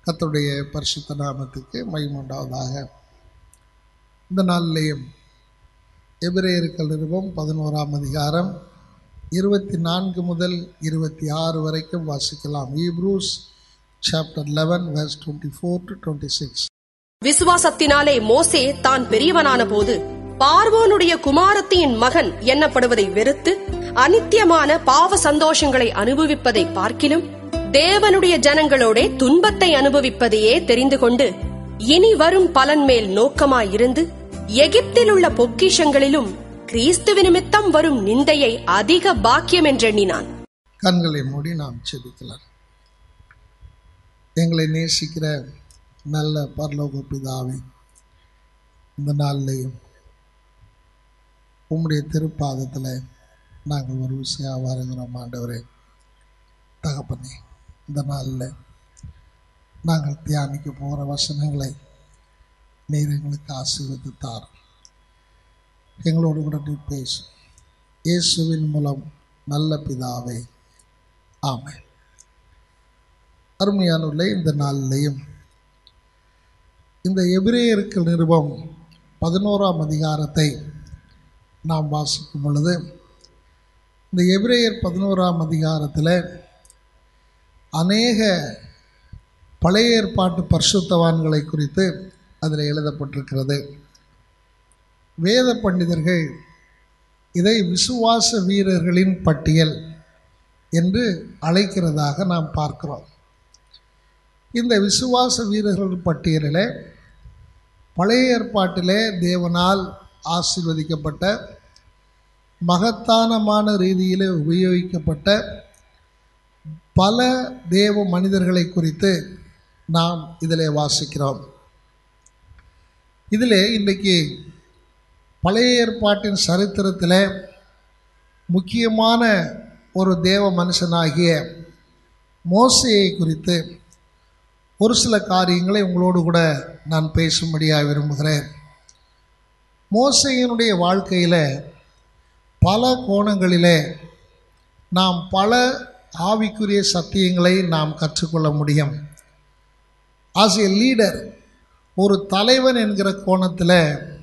கர்த்தருடைய பரிசுத்த நாமத்துக்கு மகிமுண்டாவதாக இந்த நாளிலேயும் எபிரேயர்கள் நிருபம் பதினோராம் அதிகாரம் இருபத்தி நான்கு முதல் இருபத்தி ஆறு வரைக்கும் வாசிக்கலாம் Hebrews chapter eleven verse twenty four to twenty six விசுவாசத்தினாலே மோசே தான் பெரியவனான போது பார்வோனுடைய குமாரத்தியின் மகன் எண்ணப்படுவதை வெறுத்து அனித்தியமான பாவ சந்தோஷங்களை அனுபவிப்பதை பார்க்கிலும் தேவனுடைய ஜனங்களோட துன்பத்தை அனுபவிப்பதையே தெரிந்து கொண்டு இனி வரும் பலன் மேல் நோக்கமாயிருந்து எகிப்தில் உள்ள பொக்கிஷங்களிலும் கிறிஸ்துவ நிமித்தம் வரும் நிந்தையை அதிக பாக்கியம் என்றெண்ணினான் கண்களை மூடி நாம் செபிக்கலாம் எங்களை நேசிக்கிற நல்ல பரலோக பிதாவே இந்த நாள்லையும் உம்முடைய திருப்பாதத்தில் நாங்கள் ஒரு விஷயம் வருகிறோம் ஆண்டவரே தகப்பனே இந்த நாளில் நாங்கள் தியானிக்க போகிற வசனங்களை நீர் எங்களுக்கு ஆசீர்வதித்து தாரும் எங்களோடு கூட நீ பேசும் இயேசுவின் மூலம் நல்ல பிதாவே ஆமென் அருமையானுள்ள இந்த நாளிலையும் இந்த எபிரேயர்கள் நிருபம் பதினோராம் அதிகாரத்தை நாம் வாசிக்கும் பொழுது இந்த எபிரேயர் பதினோராம் அதிகாரத்தில் அநேக பழைய ஏற்பாட்டு பரிசுத்தவான்களை குறித்து அதில் எழுதப்பட்டிருக்கிறது வேத பண்டிதர்கள் இதை விசுவாச வீரர்களின் பட்டியல் என்று அழைக்கிறதாக நாம் பார்க்கிறோம் இந்த விசுவாச வீரர்கள் பட்டியலில் பழைய ஏற்பாட்டிலே தேவனால் ஆசீர்வதிக்கப்பட்ட மகத்தானமான ரீதியில் உபயோகிக்கப்பட்ட பல தேவ மனிதர்களை குறித்து நாம் இதில் வாசிக்கிறோம் இதில் இன்றைக்கி பழைய ஏற்பாட்டின் சரித்திரத்தில் முக்கியமான ஒரு தேவ மனுஷனாகிய மோசையை குறித்து ஒரு சில காரியங்களை உங்களோடு கூட நான் பேசும்படியாக விரும்புகிறேன் மோசையினுடைய வாழ்க்கையில் பல கோணங்களிலே நாம் பல ஆவிக்குரிய சத்தியங்களை நாம் கற்றுக்கொள்ள முடியும் ஆஸ் எ லீடர் ஒரு தலைவன் என்கிற கோணத்தில்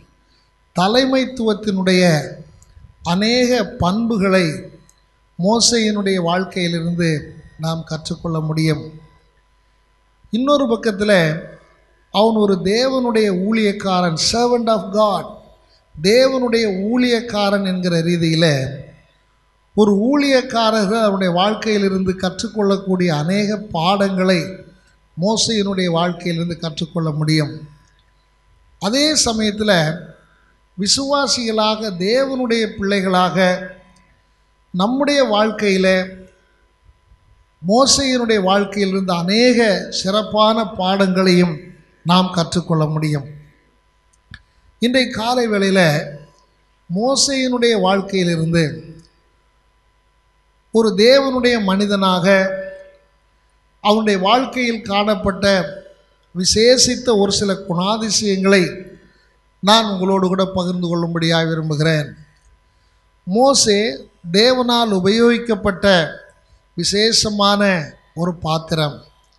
தலைமைத்துவத்தினுடைய அநேக பண்புகளை மோசையினுடைய வாழ்க்கையிலிருந்து நாம் கற்றுக்கொள்ள முடியும் இன்னொரு பக்கத்தில் அவன் ஒரு தேவனுடைய ஊழியக்காரன் சர்வன்ட் ஆஃப் காட் தேவனுடைய ஊழியக்காரன் என்கிற ரீதியில் ஒரு ஊழியக்காரர்கள் அவருடைய வாழ்க்கையிலிருந்து கற்றுக்கொள்ளக்கூடிய அநேக பாடங்களை மோசையினுடைய வாழ்க்கையிலிருந்து கற்றுக்கொள்ள முடியும் அதே சமயத்தில் விசுவாசிகளாக தேவனுடைய பிள்ளைகளாக நம்முடைய வாழ்க்கையில் மோசையினுடைய வாழ்க்கையில் இருந்த அநேக சிறப்பான பாடங்களையும் நாம் கற்றுக்கொள்ள முடியும் இன்றைய காலை வேளையில் மோசையினுடைய வாழ்க்கையிலிருந்து ஒரு தேவனுடைய மனிதனாக அவனுடைய வாழ்க்கையில் காணப்பட்ட விசேஷித்த ஒரு சில குணாதிசயங்களை நான் உங்களோடு கூட பகிர்ந்து கொள்ளும்படியாக விரும்புகிறேன் மோசே தேவனால் உபயோகிக்கப்பட்ட விசேஷமான ஒரு பாத்திரம்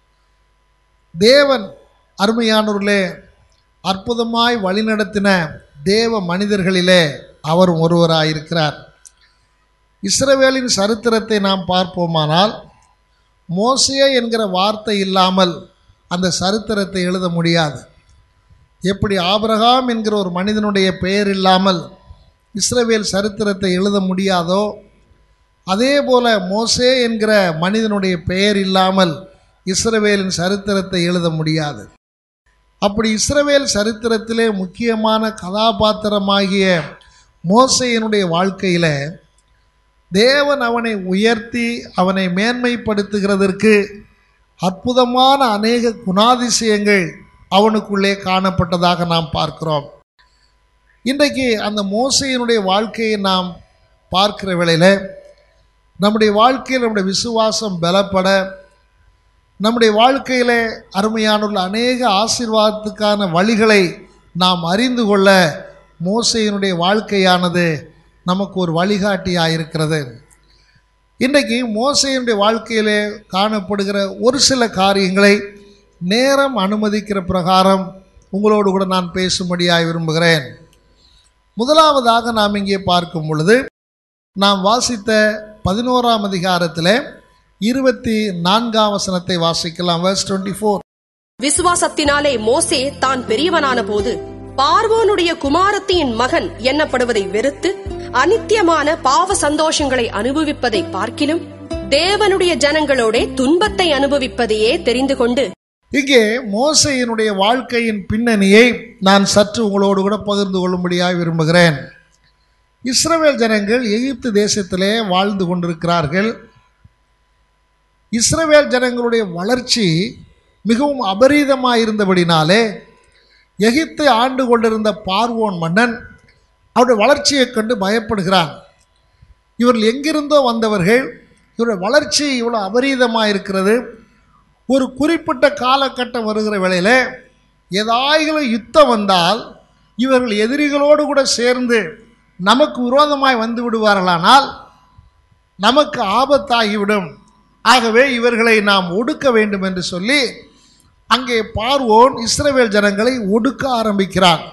தேவன் அருமையானவர்களே அற்புதமாய் வழிநடத்தின தேவ மனிதர்களிலே அவர் ஒருவராயிருக்கிறார் இஸ்ரவேலின் சரித்திரத்தை நாம் பார்ப்போமானால் மோசே என்கிற வார்த்தை இல்லாமல் அந்த சரித்திரத்தை எழுத முடியாது எப்படி ஆபிரகாம் என்கிற ஒரு மனிதனுடைய பெயர் இல்லாமல் இஸ்ரவேல் சரித்திரத்தை எழுத முடியாதோ அதே போல மோசே என்கிற மனிதனுடைய பெயர் இல்லாமல் இஸ்ரவேலின் சரித்திரத்தை எழுத முடியாது அப்படி இஸ்ரவேல் சரித்திரத்திலே முக்கியமான கதாபாத்திரமாகிய மோசையினுடைய வாழ்க்கையில் தேவன் அவனை உயர்த்தி அவனை மேன்மைப்படுத்துகிறதற்கு அற்புதமான அநேக குணாதிசயங்கள் அவனுக்குள்ளே காணப்பட்டதாக நாம் பார்க்கிறோம் இன்றைக்கு அந்த மோசையினுடைய வாழ்க்கையை நாம் பார்க்கிற வேளையில் நம்முடைய வாழ்க்கையில் நம்முடைய விசுவாசம் பலப்பட நம்முடைய வாழ்க்கையில் அருமையானுள்ள அநேக ஆசீர்வாதத்துக்கான வழிகளை நாம் அறிந்து கொள்ள மோசையினுடைய வாழ்க்கையானது நமக்கு ஒரு வழிகாட்டியாக இருக்கிறது இன்றைக்கி மோசையினுடைய வாழ்க்கையிலே காணப்படுகிற ஒரு சில காரியங்களை நேரம் அனுமதிக்கிற பிரகாரம் உங்களோடு கூட நான் பேசும்படியாய் விரும்புகிறேன் முதலாவதாக நாம் இங்கே பார்க்கும் பொழுது நாம் வாசித்த பதினோராம் அதிகாரத்தில் இருபத்தி நான்காம் வசனத்தை வாசிக்கலாம் verse 24 ஃபோர் விசுவாசத்தினாலே மோசே தான் பெரியவனான போது பார்வோனுடைய குமாரத்தியின் மகன் எண்ணப்படுவதை வெறுத்து அனித்தியமான பாவ சந்தோஷங்களை அனுபவிப்பதை பார்க்கிலும் தேவனுடைய ஜனங்களோட துன்பத்தை அனுபவிப்பதையே தெரிந்து கொண்டு இங்கே மோசையினுடைய வாழ்க்கையின் பின்னணியை நான் சற்று உங்களோடு கூட பகிர்ந்து கொள்ளும்படியாக விரும்புகிறேன் இஸ்ரவேல் ஜனங்கள் எகிப்து தேசத்திலே வாழ்ந்து கொண்டிருக்கிறார்கள் இஸ்ரவேல் ஜனங்களுடைய வளர்ச்சி மிகவும் அபரீதமாக இருந்தபடினாலே எகிப்தை ஆண்டு கொண்டிருந்த பார்வோன் மன்னன் அவருடைய வளர்ச்சியைக் கண்டு பயப்படுகிறான் இவர்கள் எங்கிருந்தோ வந்தவர்கள் இவருடைய வளர்ச்சி இவ்வளோ அபரீதமாக இருக்கிறது ஒரு குறிப்பிட்ட காலகட்டம் வருகிற வேளையில் ஏதாயிலும் யுத்தம் வந்தால் இவர்கள் எதிரிகளோடு கூட சேர்ந்து நமக்கு விரோதமாய் வந்து விடுவார்களானால் நமக்கு ஆபத்தாகிவிடும் ஆகவே இவர்களை நாம் ஒடுக்க வேண்டும் என்று சொல்லி அங்கே பார்வோன் இஸ்ரவேல் ஜனங்களை ஒடுக்க ஆரம்பிக்கிறான்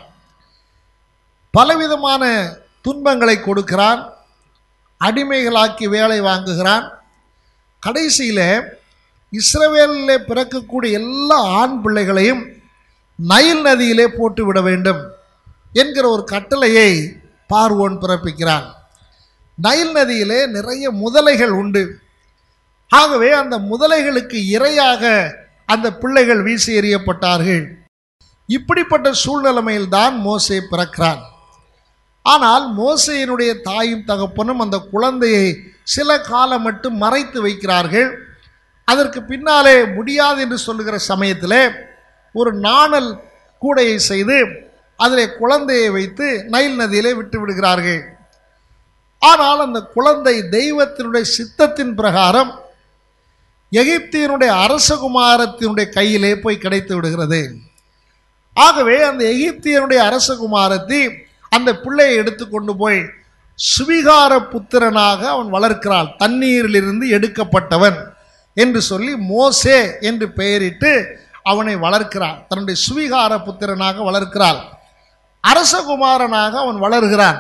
பலவிதமான துன்பங்களை கொடுக்கிறான் அடிமைகளாக்கி வேலை வாங்குகிறான் கடைசியில் இஸ்ரவேலில் பிறக்கக்கூடிய எல்லா ஆண் பிள்ளைகளையும் நைல் நதியிலே போட்டு விட வேண்டும் என்கிற ஒரு கட்டளையை பார்வோன் பிறப்பிக்கிறான் நைல் நதியிலே நிறைய முதலைகள் உண்டு ஆகவே அந்த முதலைகளுக்கு இரையாக அந்த பிள்ளைகள் வீசி எறியப்பட்டார்கள் இப்படிப்பட்ட சூழ்நிலைமையில்தான் மோசே பிறக்கிறான் ஆனால் மோசையினுடைய தாயும் தகப்பனும் அந்த குழந்தையை சில காலம் மட்டும் மறைத்து வைக்கிறார்கள் அதற்கு பின்னாலே முடியாது என்று சொல்லுகிற சமயத்தில் ஒரு நாணல் கூடையை செய்து அதில் குழந்தையை வைத்து நைல் நதியிலே விட்டு விடுகிறார்கள் ஆனால் அந்த குழந்தை தெய்வத்தினுடைய சித்தத்தின் பிரகாரம் எகிப்தியனுடைய அரசகுமாரத்தினுடைய கையிலே போய் கிடைத்து விடுகிறது ஆகவே அந்த எகிப்தியனுடைய அரசகுமாரத்தி அந்த பிள்ளையை எடுத்துக்கொண்டு போய் சுவிகார புத்திரனாக அவன் வளர்க்கிறாள் தண்ணீரிலிருந்து எடுக்கப்பட்டவன் என்று சொல்லி மோசே என்று பெயரிட்டு அவனை வளர்க்கிறாள் தன்னுடைய சுவிகார புத்திரனாக வளர்க்கிறாள் அரசகுமாரனாக அவன் வளர்கிறான்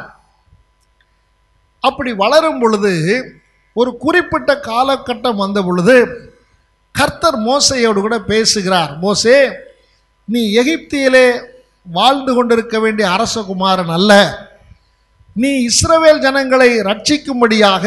அப்படி வளரும் பொழுது ஒரு குறிப்பிட்ட காலகட்டம் வந்த பொழுது கர்த்தர் மோசையோடு கூட பேசுகிறார் மோசே நீ எகிப்தியிலே வாழ்ந்து கொண்டிருக்க வேண்டிய அரசகுமாரன் அல்ல நீ இஸ்ரவேல் ஜனங்களை ரட்சிக்கும்படியாக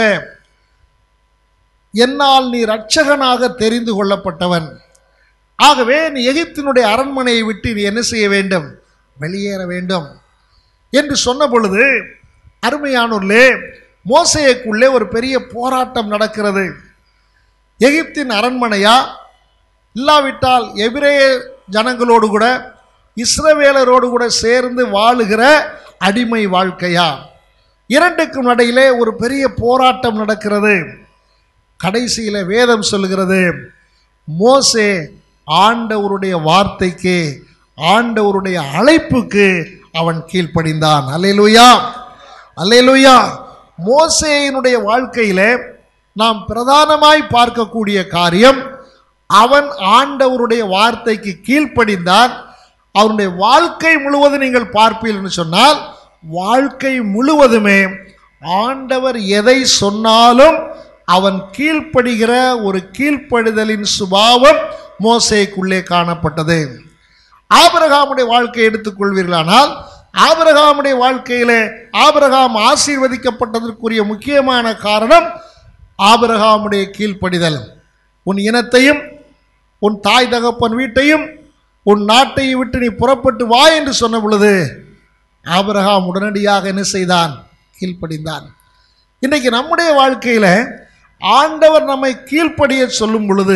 என்னால் நீ இரட்சகனாக தெரிந்து கொள்ளப்பட்டவன் ஆகவே நீ எகிப்தினுடைய அரண்மனையை விட்டு நீ என்ன செய்ய வேண்டும் வெளியேற வேண்டும் என்று சொன்ன பொழுது அருமையானூர்லே மோசையக்குள்ளே ஒரு பெரிய போராட்டம் நடக்கிறது எகிப்தின் அரண்மனையா இல்லாவிட்டால் எபிரேய ஜனங்களோடு கூட இஸ்ரவேலரோடு கூட சேர்ந்து வாழுகிற அடிமை வாழ்க்கையா இரண்டுக்கும் இடையிலே ஒரு பெரிய போராட்டம் நடக்கிறது கடைசியில் வேதம் சொல்லுகிறது மோசே ஆண்டவருடைய வார்த்தைக்கு ஆண்டவருடைய அழைப்புக்கு அவன் கீழ்ப்படிந்தான் அல்லேலூயா அல்லேலூயா மோசேயினுடைய வாழ்க்கையிலே நாம் பிரதானமாய் பார்க்கக்கூடிய காரியம் அவன் ஆண்டவருடைய வார்த்தைக்கு கீழ்ப்படிந்தான் அவனுடைய வாழ்க்கை முழுவதும் நீங்கள் பார்ப்பீர்கள்னு சொன்னால் வாழ்க்கை முழுவதுமே ஆண்டவர் எதை சொன்னாலும் அவன் கீழ்ப்படுகிற ஒரு கீழ்ப்படிதலின் சுபாவம் மோசேக்குள்ளே காணப்பட்டது ஆபிரகாமுடைய வாழ்க்கையை எடுத்துக்கொள்வீர்களானால் ஆபிரகாமுடைய வாழ்க்கையிலே ஆபிரகாம் ஆசீர்வதிக்கப்பட்டதற்குரிய முக்கியமான காரணம் ஆபிரகாமுடைய கீழ்ப்படிதல் உன் இனத்தையும் உன் தாய் தகப்பன் வீட்டையும் உன் நாட்டையும் விட்டு நீ புறப்பட்டு வா என்று சொன்ன பொழுது ஆபிரகாம் உடனடியாக என்ன செய்தான் கீழ்ப்படிந்தான் இன்றைக்கு நம்முடைய வாழ்க்கையில் ஆண்டவர் நம்மை கீழ்ப்படிய சொல்லும் பொழுது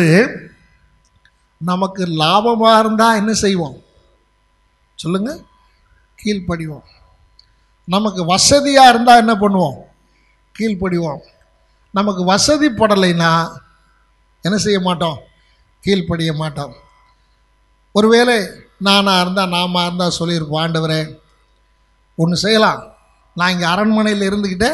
நமக்கு லாபமாக இருந்தால் என்ன செய்வோம் சொல்லுங்க கீழ்ப்படிவோம் நமக்கு வசதியாக இருந்தால் என்ன பண்ணுவோம் கீழ்ப்படிவோம் நமக்கு வசதி படலைன்னா என்ன செய்ய மாட்டோம் கீழ்ப்படிய மாட்டோம் ஒருவேளை நானாக இருந்தால் நாம இருந்தால் சொல்லியிருப்போம் ஆண்டவரே ஒன்று செய்யலாம் நான் இங்கே அரண்மனையில் இருந்துக்கிட்டே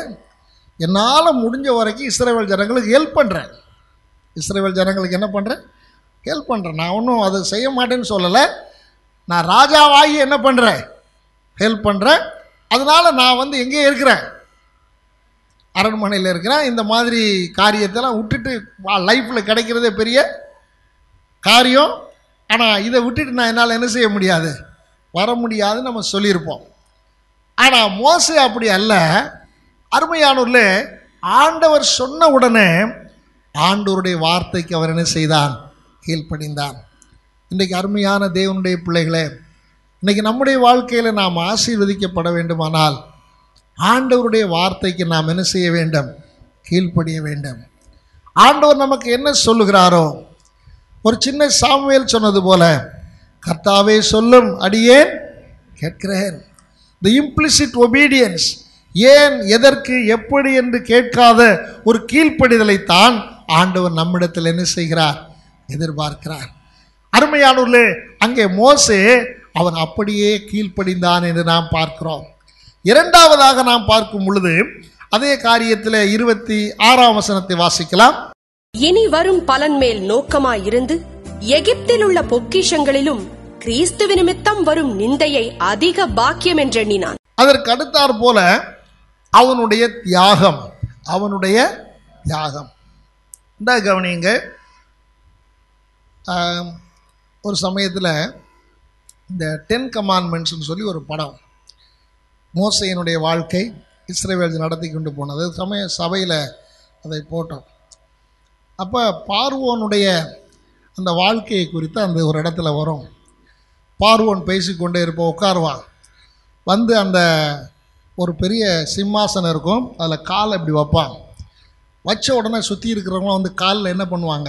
என்னால் முடிஞ்ச வரைக்கும் இஸ்ரேல் ஜனங்களுக்கு ஹெல்ப் பண்ணுறேன் இஸ்ரேல் ஜனங்களுக்கு என்ன பண்ணுறேன் ஹெல்ப் பண்ணுறேன் நான் ஒன்றும் அதை செய்ய மாட்டேன்னு சொல்லலை நான் ராஜாவாகி என்ன பண்ணுறேன் ஹெல்ப் பண்ணுறேன் அதனால் நான் வந்து எங்கேயே இருக்கிறேன் அரண்மனையில் இருக்கிறேன் இந்த மாதிரி காரியத்தெல்லாம் விட்டுட்டு லைஃப்பில் கிடைக்கிறதே பெரிய காரியம் ஆனால் இதை விட்டுட்டு நான் என்னால் என்ன செய்ய முடியாது வர முடியாதுன்னு நம்ம சொல்லியிருப்போம் ஆனால் மோசே அப்படி அல்ல அருமையானூர்ல ஆண்டவர் சொன்ன உடனே ஆண்டவருடைய வார்த்தைக்கு அவர் என்ன செய்தான் கீழ்ப்படிந்தான் இன்றைக்கு அருமையான தேவனுடைய பிள்ளைகளே இன்றைக்கி நம்முடைய வாழ்க்கையில் நாம் ஆசீர்வதிக்கப்பட வேண்டுமானால் ஆண்டவருடைய வார்த்தைக்கு நாம் என்ன செய்ய வேண்டும் கீழ்ப்படிய வேண்டும் ஆண்டவர் நமக்கு என்ன சொல்லுகிறாரோ ஒரு சின்ன சாமுவேல் சொன்னது போல கர்த்தாவே சொல்லும் அடியேன் கேட்கிறேன் தி இம்ப்ளிசிட் ஒபீடியன்ஸ் ஏன் எதற்கு எப்படி என்று கேட்காத ஒரு கீழ்ப்படிதலைத்தான் ஆண்டவர் நம்மிடத்தில் என்ன செய்கிறார் எதிர்பார்க்கிறார் அருமையானூர்லே அங்கே மோசே அவன் அப்படியே கீழ்ப்படிந்தான் என்று நாம் பார்க்கிறோம் இரண்டாவதாக நாம் பார்க்கும் பொழுது அதே காரியத்தில் இருபத்தி ஆறாம் வசனத்தை வாசிக்கலாம் இனி வரும் பலன் மேல் நோக்கமாயிருந்து எகிப்தில் உள்ள பொக்கிஷங்களிலும் கிறிஸ்துவ நிமித்தம் வரும் நிந்தையை அதிக பாக்கியம் என்றெண்ணினான் அதற்கு அடுத்தாற் போல அவனுடைய தியாகம் அவனுடைய தியாகம் இந்த கவனிங்க ஆம், ஒரு சமயத்தில் இந்த டென் கமாண்ட்மெண்ட்ஸ்னு சொல்லி ஒரு படம் மோசையினுடைய வாழ்க்கை இஸ்ரேவேல் நடத்தி கொண்டு போனது சமய சபையில் அதை போட்டோம் அப்போ பார்வோனுடைய அந்த வாழ்க்கையை குறித்து அந்த ஒரு இடத்துல வரும் பார்வோன் பேசிக்கொண்டே இருப்போம் உட்காருவான் வந்து அந்த ஒரு பெரிய சிம்மாசனம் இருக்கும் அதில் காலை இப்படி வைப்பான் வச்ச உடனே சுற்றி இருக்கிறவங்களாம் வந்து காலில் என்ன பண்ணுவாங்க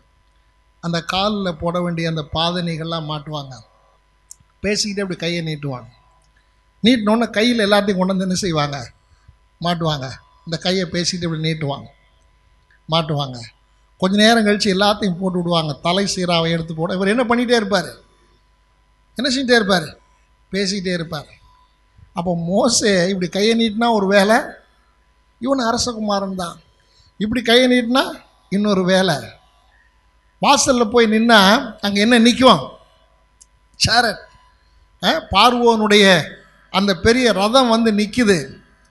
அந்த காலில் போட வேண்டிய அந்த பாதணிகள்லாம் மாட்டுவாங்க பேசிக்கிட்டே அப்படி கையை நீட்டுவாங்க நீட்டினோடனே கையில் எல்லாத்தையும் கொண்டு வந்து என்ன செய்வாங்க மாட்டுவாங்க இந்த கையை பேசிக்கிட்டு இப்படி நீட்டுவாங்க மாட்டுவாங்க கொஞ்ச நேரம் கழித்து எல்லாத்தையும் போட்டு விடுவாங்க தலை சீராவை எடுத்து போட இவர் என்ன பண்ணிகிட்டே இருப்பார் என்ன செஞ்சுட்டே இருப்பார் பேசிக்கிட்டே இருப்பார் அப்போ மோசே இப்படி கையை நீட்டினா ஒரு வேலை இவன் அரசகுமாரன் தான் இப்படி கையை நீட்டினா இன்னொரு வேலை வாசலில் போய் நின்னா அங்கே என்ன நிற்கும் சேரட் பார்வோனுடைய அந்த பெரிய ரதம் வந்து நிற்குது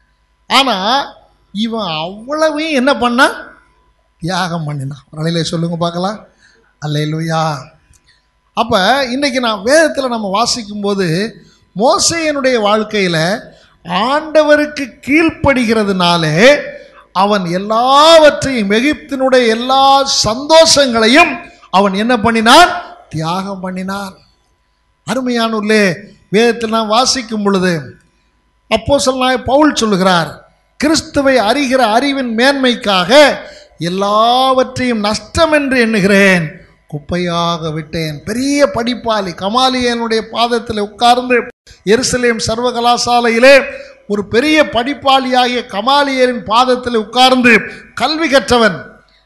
ஆனால் இவன் அவ்வளவையும் என்ன பண்ணான் தியாகம் பண்ணினான் ரணிலே சொல்லுங்க பார்க்கலாம் அல்லேலூயா அப்போ இன்றைக்கி நான் வேதத்தில் நம்ம வாசிக்கும்போது மோசையனுடைய வாழ்க்கையில் ஆண்டவருக்கு கீழ்ப்படுகிறதுனாலே அவன் எல்லாவற்றையும் எகிப்தினுடைய எல்லா சந்தோஷங்களையும் அவன் என்ன பண்ணினான் தியாகம் பண்ணினான் அருமையானூர்லே வேதத்தில் நாம் வாசிக்கும் பொழுது அப்போ பவுல் சொல்லுகிறார் கிறிஸ்துவை அறிகிற அறிவின் மேன்மைக்காக எல்லாவற்றையும் நஷ்டம் என்று எண்ணுகிறேன் குப்பையாக விட்டேன் பெரிய படிப்பாளி கமாலியனுடைய பாதத்தில் உட்கார்ந்து எருசலேம் சர்வகலாசாலையிலே ஒரு பெரிய படிப்பாளியாகிய கமாலியரின் பாதத்தில் உட்கார்ந்து கல்வி கற்றவன்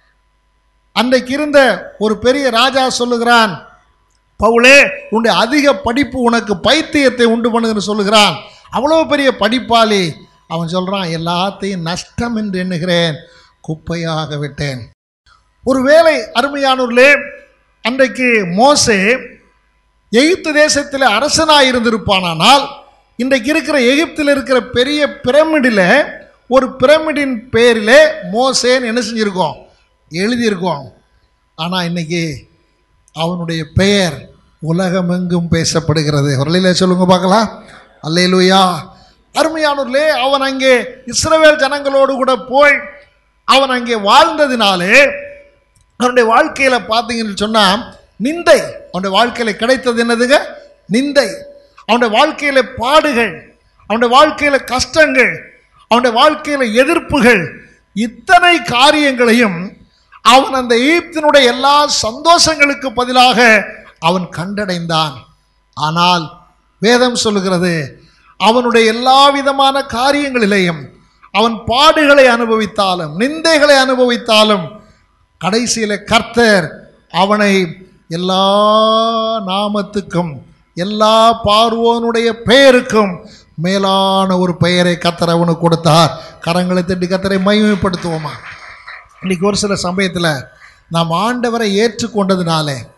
அன்றைக்கு இருந்த ஒரு பெரிய ராஜா சொல்லுகிறான் பவுலே உன்னுடைய அதிக படிப்பு உனக்கு பைத்தியத்தை உண்டு பண்ணுன்னு சொல்லுகிறான் அவ்வளோ பெரிய படிப்பாளி அவன் சொல்கிறான் எல்லாத்தையும் நஷ்டம் என்று எண்ணுகிறேன் குப்பையாக விட்டேன் ஒருவேளை அருமையானூர்லே அன்றைக்கு மோசே எகிப்து தேசத்தில் அரசனாக இருந்திருப்பானானால் இன்றைக்கு இருக்கிற எகிப்தில் இருக்கிற பெரிய பிரமிடில் ஒரு பிரமிடின் பேரில் மோசேன்னு என்ன செஞ்சுருக்கோம் எழுதியிருக்கோம் ஆனால் இன்னைக்கு அவனுடைய பெயர் உலகமெங்கும் பேசப்படுகிறது வரலையில சொல்லுங்க பார்க்கலாம் அல்லேலூயா அருமையானூர்லே அவன் அங்கே இஸ்ரவேல் ஜனங்களோடு கூட போய் அவன் அங்கே வாழ்ந்ததினாலே அவனுடைய வாழ்க்கையில் பார்த்தீங்கன்னு சொன்னால் நிந்தை அவனுடைய வாழ்க்கையில் கிடைத்தது என்னதுங்க நிந்தை அவனுடைய வாழ்க்கையில் பாடுகள் அவனுடைய வாழ்க்கையில் கஷ்டங்கள் அவனுடைய வாழ்க்கையில் எதிர்ப்புகள் இத்தனை காரியங்களையும் அவன் அந்த ஈப்தினுடைய எல்லா சந்தோஷங்களுக்கு பதிலாக அவன் கண்டடைந்தான் ஆனால் வேதம் சொல்லுகிறது அவனுடைய எல்லா விதமான காரியங்களிலேயும் அவன் பாடுகளை அனுபவித்தாலும் நிந்தைகளை அனுபவித்தாலும் கடைசியில் கர்த்தர் அவனை எல்லா நாமத்துக்கும் எல்லா பார்வோனுடைய பெயருக்கும் மேலான ஒரு பெயரை கத்தர் அவனுக்கு கொடுத்தார் கரங்களை தட்டி கத்தரை மகிமைப்படுத்துவோமா இன்னைக்கு ஒரு சில சமயத்தில் நாம் ஆண்டவரை ஏற்றுக்கொண்டதுனாலே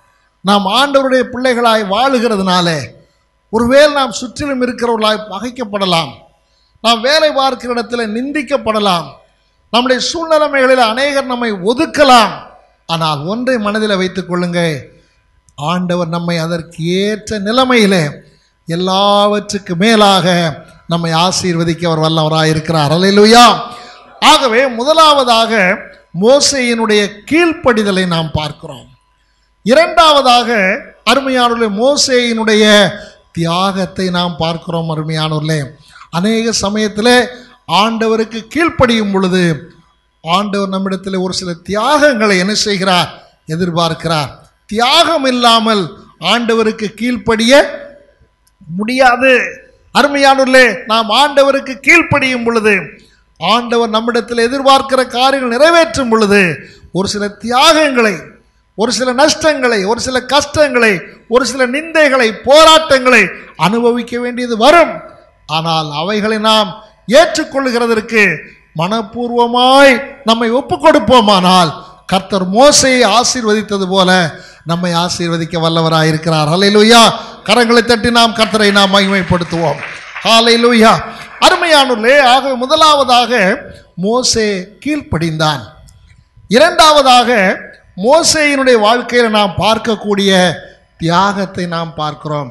நாம் ஆண்டவருடைய பிள்ளைகளாய் வாழுகிறதுனால ஒருவேளை நாம் சுற்றிலும் இருக்கிறவர்களாய் பகைக்கப்படலாம் நாம் வேலை பார்க்கிற இடத்துல நிந்திக்கப்படலாம் நம்முடைய சூழ்நிலைமைகளில் அநேகர் நம்மை ஒதுக்கலாம் ஆனால் ஒன்றை மனதில் வைத்துக் கொள்ளுங்க ஆண்டவர் நம்மை அதற்கு ஏற்ற நிலைமையிலே எல்லாவற்றுக்கு மேலாக நம்மை ஆசீர்வதிக்க அவர் வல்லவராக இருக்கிறார் அல்லேலூயா ஆகவே முதலாவதாக மோசையினுடைய கீழ்ப்படிதலை நாம் பார்க்கிறோம் இரண்டாவதாக அருமையானவர்களே மோசேயினுடைய தியாகத்தை நாம் பார்க்கிறோம் அருமையானவர்களே அநேக சமயத்தில் ஆண்டவருக்கு கீழ்ப்படியும் பொழுது ஆண்டவர் நம்மிடத்தில் ஒரு சில தியாகங்களை என்ன செய்கிறார் எதிர்பார்க்கிறார் தியாகம் இல்லாமல் ஆண்டவருக்கு கீழ்ப்படிய முடியாது அருமையானவர்களே நாம் ஆண்டவருக்கு கீழ்ப்படியும் பொழுது ஆண்டவர் நம்மிடத்தில் எதிர்பார்க்கிற காரியங்கள் நிறைவேற்றும் பொழுது ஒரு சில தியாகங்களை ஒரு சில நஷ்டங்களை ஒரு சில கஷ்டங்களை ஒரு சில நிந்தைகளை போராட்டங்களை அனுபவிக்க வேண்டியது வரும் ஆனால் அவைகளை நாம் ஏற்றுக்கொள்கிறதற்கு மனப்பூர்வமாய் நம்மை ஒப்புக் கொடுப்போமானால் கர்த்தர் மோசையை ஆசீர்வதித்தது போல நம்மை ஆசீர்வதிக்க வல்லவராய் இருக்கிறார் ஹalleluya கரங்களை தட்டி நாம் கர்த்தரை நாம் மகிமைப்படுத்துவோம் ஹalleluya அருமையானவர்களே ஆக முதலாவதாக மோசே கீழ்ப்படிந்தான் இரண்டாவதாக மோசேயினுடைய வாழ்க்கையில் நாம் பார்க்கக்கூடிய தியாகத்தை நாம் பார்க்கிறோம்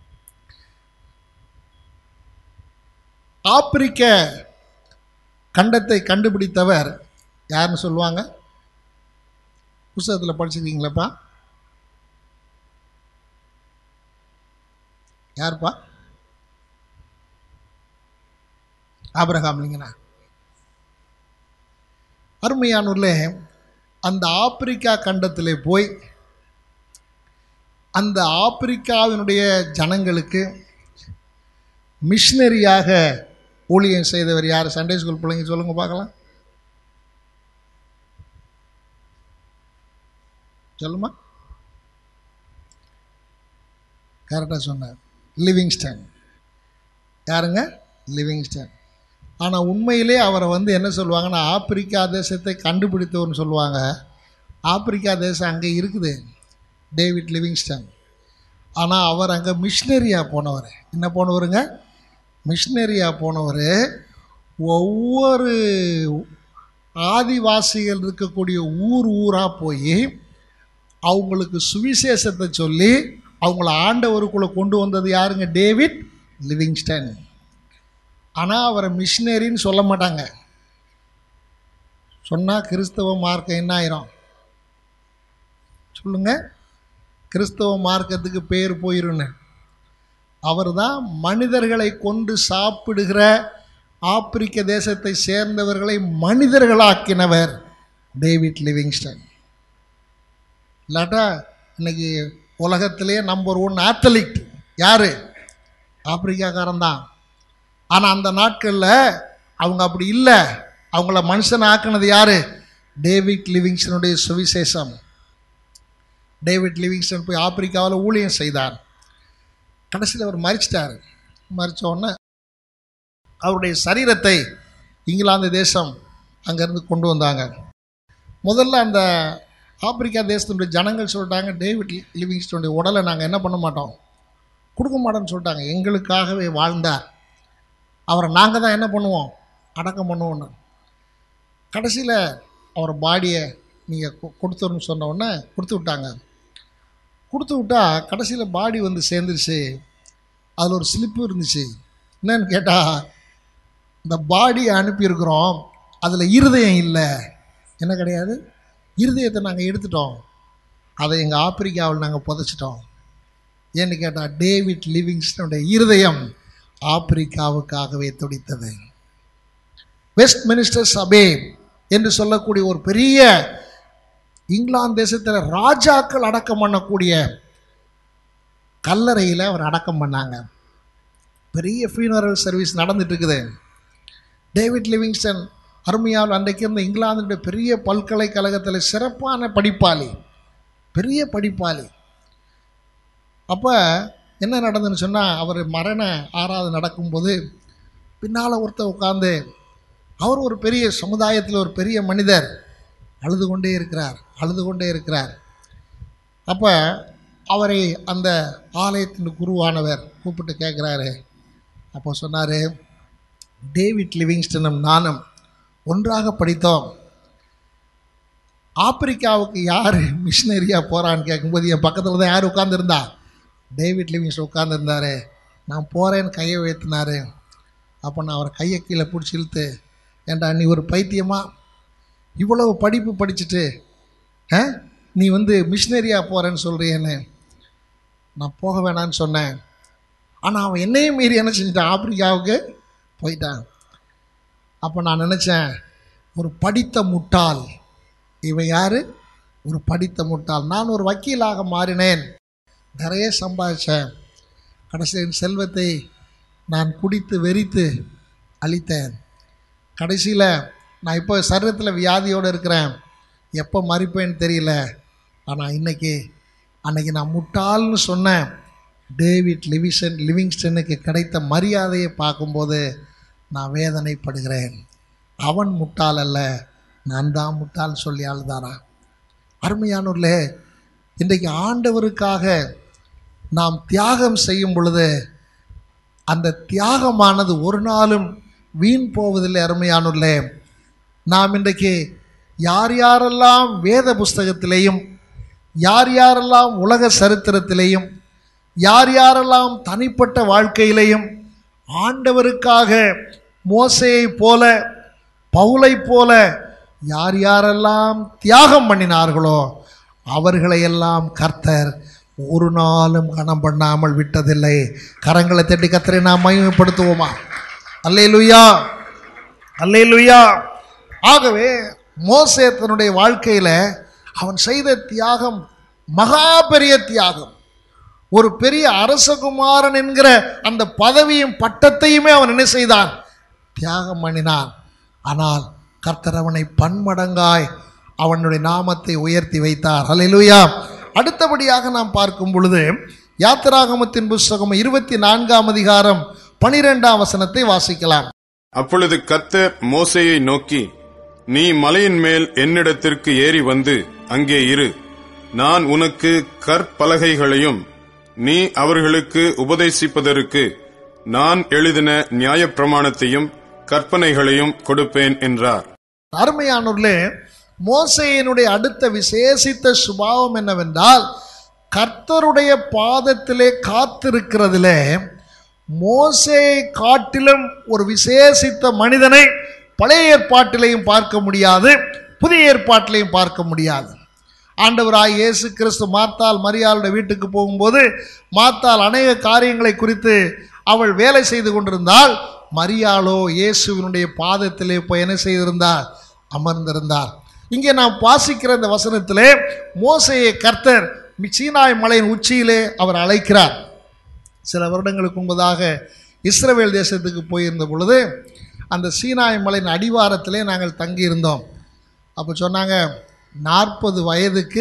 ஆப்பிரிக்க கண்டத்தை கண்டுபிடித்தவர் யாருன்னு சொல்லுவாங்க புஸ்தகத்தில் படிச்சிருக்கீங்களாப்பா யாருப்பா ஆபிரகாம் லிங்கனா அருமையானூர்ல அந்த ஆப்பிரிக்கா கண்டத்திலே போய் அந்த ஆப்பிரிக்காவினுடைய ஜனங்களுக்கு மிஷினரியாக ஊழியம் செய்தவர் யார் சண்டே ஸ்கூல் பிள்ளைங்க சொல்லுங்க பார்க்கலாம் சொல்லுமா கரெக்டாக சொன்னார் லிவிங்ஸ்டன் யாருங்க லிவிங்ஸ்டன் ஆனால் உண்மையிலே அவரை வந்து என்ன சொல்லுவாங்கன்னா ஆப்பிரிக்கா தேசத்தை கண்டுபிடித்தவர்னு சொல்லுவாங்க ஆப்பிரிக்கா தேசம் அங்கே இருக்குது டேவிட் லிவிங்ஸ்டன் ஆனால் அவர் அங்கே மிஷினரியாக போனவர் என்ன போனவருங்க மிஷினரியாக போனவர் ஒவ்வொரு ஆதிவாசிகள் இருக்கக்கூடிய ஊர் ஊராக போய் அவங்களுக்கு சுவிசேஷத்தை சொல்லி அவங்கள ஆண்டவருக்குள்ளே கொண்டு வந்தது யாருங்க டேவிட் லிவிங்ஸ்டன் ஆனால் அவரை மிஷினரின்னு சொல்ல மாட்டாங்க சொன்னால் கிறிஸ்தவ மார்க்கம் என்ன ஆயிரும் சொல்லுங்க கிறிஸ்தவ மார்க்கத்துக்கு பேர் போயிருன்னு அவர் தான் மனிதர்களை கொண்டு சாப்பிடுகிற ஆப்பிரிக்க தேசத்தை சேர்ந்தவர்களை மனிதர்களாக்கினவர் டேவிட் லிவிங்ஸ்டன் இல்லாட்டா இன்னைக்கு உலகத்திலே நம்பர் ஒன் ஆத்தலிட் யார் ஆப்பிரிக்காக்காரன் தான் ஆனால் அந்த நாட்களில் அவங்க அப்படி இல்லை அவங்கள மனுஷன் ஆக்குனது யார் டேவிட் லிவிங்ஸ்டனுடைய சுவிசேஷம் டேவிட் லிவிங்ஸ்டன் போய் ஆப்பிரிக்காவில் ஊழியம் செய்தார் கடைசியில் அவர் மறிச்சிட்டார் மறிச்ச உடனே அவருடைய சரீரத்தை இங்கிலாந்து தேசம் அங்கேருந்து கொண்டு வந்தாங்க முதல்ல அந்த ஆப்பிரிக்கா தேசத்தினுடைய ஜனங்கள் சொல்லிட்டாங்க டேவிட் லிவிங்ஸ்டனுடைய உடலை நாங்கள் என்ன பண்ண மாட்டோம் கொடுக்க மாட்டோம்னு சொல்லிட்டாங்க எங்களுக்காகவே வாழ்ந்தார் அவரை நாங்கள் தான் என்ன பண்ணுவோம் அடக்கம் பண்ணுவோன்னு கடைசியில் அவர் பாடியை நீங்கள் கொடுத்துருன்னு சொன்ன உடனே கொடுத்து விட்டாங்க கொடுத்து விட்டா கடைசியில் பாடி வந்து சேர்ந்துருச்சு அதில் ஒரு ஸ்லிப்பு இருந்துச்சு என்னன்னு கேட்டால் இந்த பாடியை அனுப்பியிருக்கிறோம் அதில் இருதயம் இல்லை என்ன கிடையாது இருதயத்தை நாங்கள் எடுத்துட்டோம் அதை எங்கள் ஆப்பிரிக்காவில் நாங்கள் புதைச்சிட்டோம் ஏன்னு கேட்டால் டேவிட் லிவிங்ஸ்டனுடைய இருதயம் ஆப்பிரிக்காவுக்காகவே துடித்தது வெஸ்ட் மினிஸ்டர் சபே என்று சொல்லக்கூடிய ஒரு பெரிய இங்கிலாந்து தேசத்தில் ராஜாக்கள் அடக்கம் பண்ணக்கூடிய கல்லறையில் அவர் அடக்கம் பண்ணாங்க பெரிய ஃபியூனரல் சர்வீஸ் நடந்துட்டு இருக்குது டேவிட் லிவிங்ஸ்டன் அருமையால் அன்றைக்கு இருந்த இங்கிலாந்துடைய பெரிய பல்கலைக்கழகத்தில் சிறப்பான படிப்பாளி பெரிய படிப்பாளி அப்போ என்ன நடந்துன்னு சொன்னால் அவர் மரண ஆராதனை நடக்கும்போது பின்னால் ஒருத்தர் உட்காந்து அவர் ஒரு பெரிய சமுதாயத்தில் ஒரு பெரிய மனிதர் அழுது கொண்டே இருக்கிறார் அழுது கொண்டே இருக்கிறார் அப்போ அவரை அந்த ஆலயத்தின் குருவானவர் கூப்பிட்டு கேட்குறாரு அப்போ சொன்னார் டேவிட் லிவிங்ஸ்டனும் நானும் ஒன்றாக படித்தோம் ஆப்பிரிக்காவுக்கு யார் மிஷினரியாக போகிறான்னு கேட்கும்போது என் பக்கத்தில் தான் யார் உட்காந்துருந்தா டேவிட் லிவிங்ஸ்டன் உட்காந்துருந்தாரு நான் போகிறேன்னு கையை உயர்த்தினாரு அப்போ நான் அவர் கையை கீழே பிடிச்சி இழுத்து ஏன்டா நீ ஒரு பைத்தியமா இவ்வளவு படிப்பு படிச்சுட்டு ஆ நீ வந்து மிஷினரியாக போகிறேன்னு சொல்கிறியேன்னு நான் போக வேணான்னு சொன்னேன் ஆனால் அவன் என்னையும் மீறி என்ன செஞ்சிட்டான் ஆப்பிரிக்காவுக்கு போயிட்டான் அப்போ நான் நினச்சேன் ஒரு படித்த முட்டாள் இவன் யார் ஒரு படித்த முட்டாள் நான் ஒரு வக்கீலாக மாறினேன் நிறைய சம்பாதிச்சேன் கடைசியில் என் செல்வத்தை நான் குடித்து வெறித்து அழித்தேன் கடைசியில் நான் இப்போ சரீரத்தில் வியாதியோடு இருக்கிறேன் எப்போ மறிப்பேன்னு தெரியல ஆனால் இன்னைக்கு அன்னைக்கு நான் முட்டாள்னு சொன்னேன் டேவிட் லிவிஷன் லிவிங்ஸ்டனுக்கு கிடைத்த மரியாதையை பார்க்கும்போது நான் வேதனைப்படுகிறேன் அவன் முட்டாள் அல்ல நான் தான் முட்டாள் சொல்லி அழுதாரா அருமையானூர்லே இன்றைக்கு ஆண்டவருக்காக நாம் தியாகம் செய்யும் பொழுது அந்த தியாகமானது ஒரு நாளும் வீண் போவதில்லை அருமையானூர்லே நாம் இன்றைக்கு யார் யாரெல்லாம் வேத புஸ்தகத்திலேயும் யார் யாரெல்லாம் உலக சரித்திரத்திலேயும் யார் யாரெல்லாம் தனிப்பட்ட வாழ்க்கையிலேயும் ஆண்டவருக்காக மோசையைப் போல பவுலைப் போல யார் யாரெல்லாம் தியாகம் பண்ணினார்களோ அவர்களையெல்லாம் கர்த்தர் ஒரு நாளும் கணம் பண்ணாமல் விட்டதில்லை கரங்களை தட்டி கர்த்தரை நாம் மகிமைப்படுத்துவோமா அல்லேலுயா அல்லேலுயா ஆகவே மோசே தன்னுடைய வாழ்க்கையில் அவன் செய்த தியாகம் மகா பெரிய தியாகம் ஒரு பெரிய அரசகுமாரன் என்கிற அந்த பதவியும் பட்டத்தையுமே அவன் என்ன செய்தான் தியாகம் பண்ணினான் ஆனால் கர்த்தர் அவனை பன்மடங்காய் அவனுடைய நாமத்தை உயர்த்தி வைத்தார் ஹalleluya அடுத்தபடியாக நாம் பார்க்கும் பொழுது யாத்திராகமத்தின் புஸ்தகம் இருபத்தி நான்காம் அதிகாரம் பனிரெண்டாம் வசனத்தை வாசிக்கலாம் அப்பொழுது கர்த்தர் மோசேயை நோக்கி நீ மலையின் மேல் என்னிடத்திற்கு ஏறி வந்து அங்கே இரு நான் உனக்கு கற்பலகைகளையும் நீ அவர்களுக்கு உபதேசிப்பதற்கு நான் எழுதின நியாயப்பிரமாணத்தையும் கற்பனைகளையும் கொடுப்பேன் என்றார் அருமையானூர்லே மோசையினுடைய அடுத்த விசேஷித்த சுபாவம் என்னவென்றால் கர்த்தருடைய பாதத்திலே காத்திருக்கிறதிலே மோசேயை காட்டிலும் ஒரு விசேஷித்த மனிதனை பழைய ஏற்பாட்டிலையும் பார்க்க முடியாது புதிய ஏற்பாட்டிலையும் பார்க்க முடியாது ஆண்டவராய் இயேசு கிறிஸ்து மார்த்தாள் மரியாளுடைய வீட்டுக்கு போகும்போது மார்த்தாள் அநேக காரியங்களை குறித்து அவள் வேலை செய்து கொண்டிருந்தால் மரியாளோ இயேசுவினுடைய பாதத்திலே போய் என்ன செய்திருந்தார் அமர்ந்திருந்தார் இங்கே நாம் வாசிக்கிற இந்த வசனத்திலே மோசையை கர்த்தர் சீனாய் மலையின் உச்சியிலே அவர் அழைக்கிறார் சில வருடங்களுக்கு முன்பதாக இஸ்ரவேல் தேசத்துக்கு போயிருந்த பொழுது அந்த சீனாய் மலையின் அடிவாரத்திலே நாங்கள் தங்கியிருந்தோம் அப்போ சொன்னாங்க நாற்பது வயதுக்கு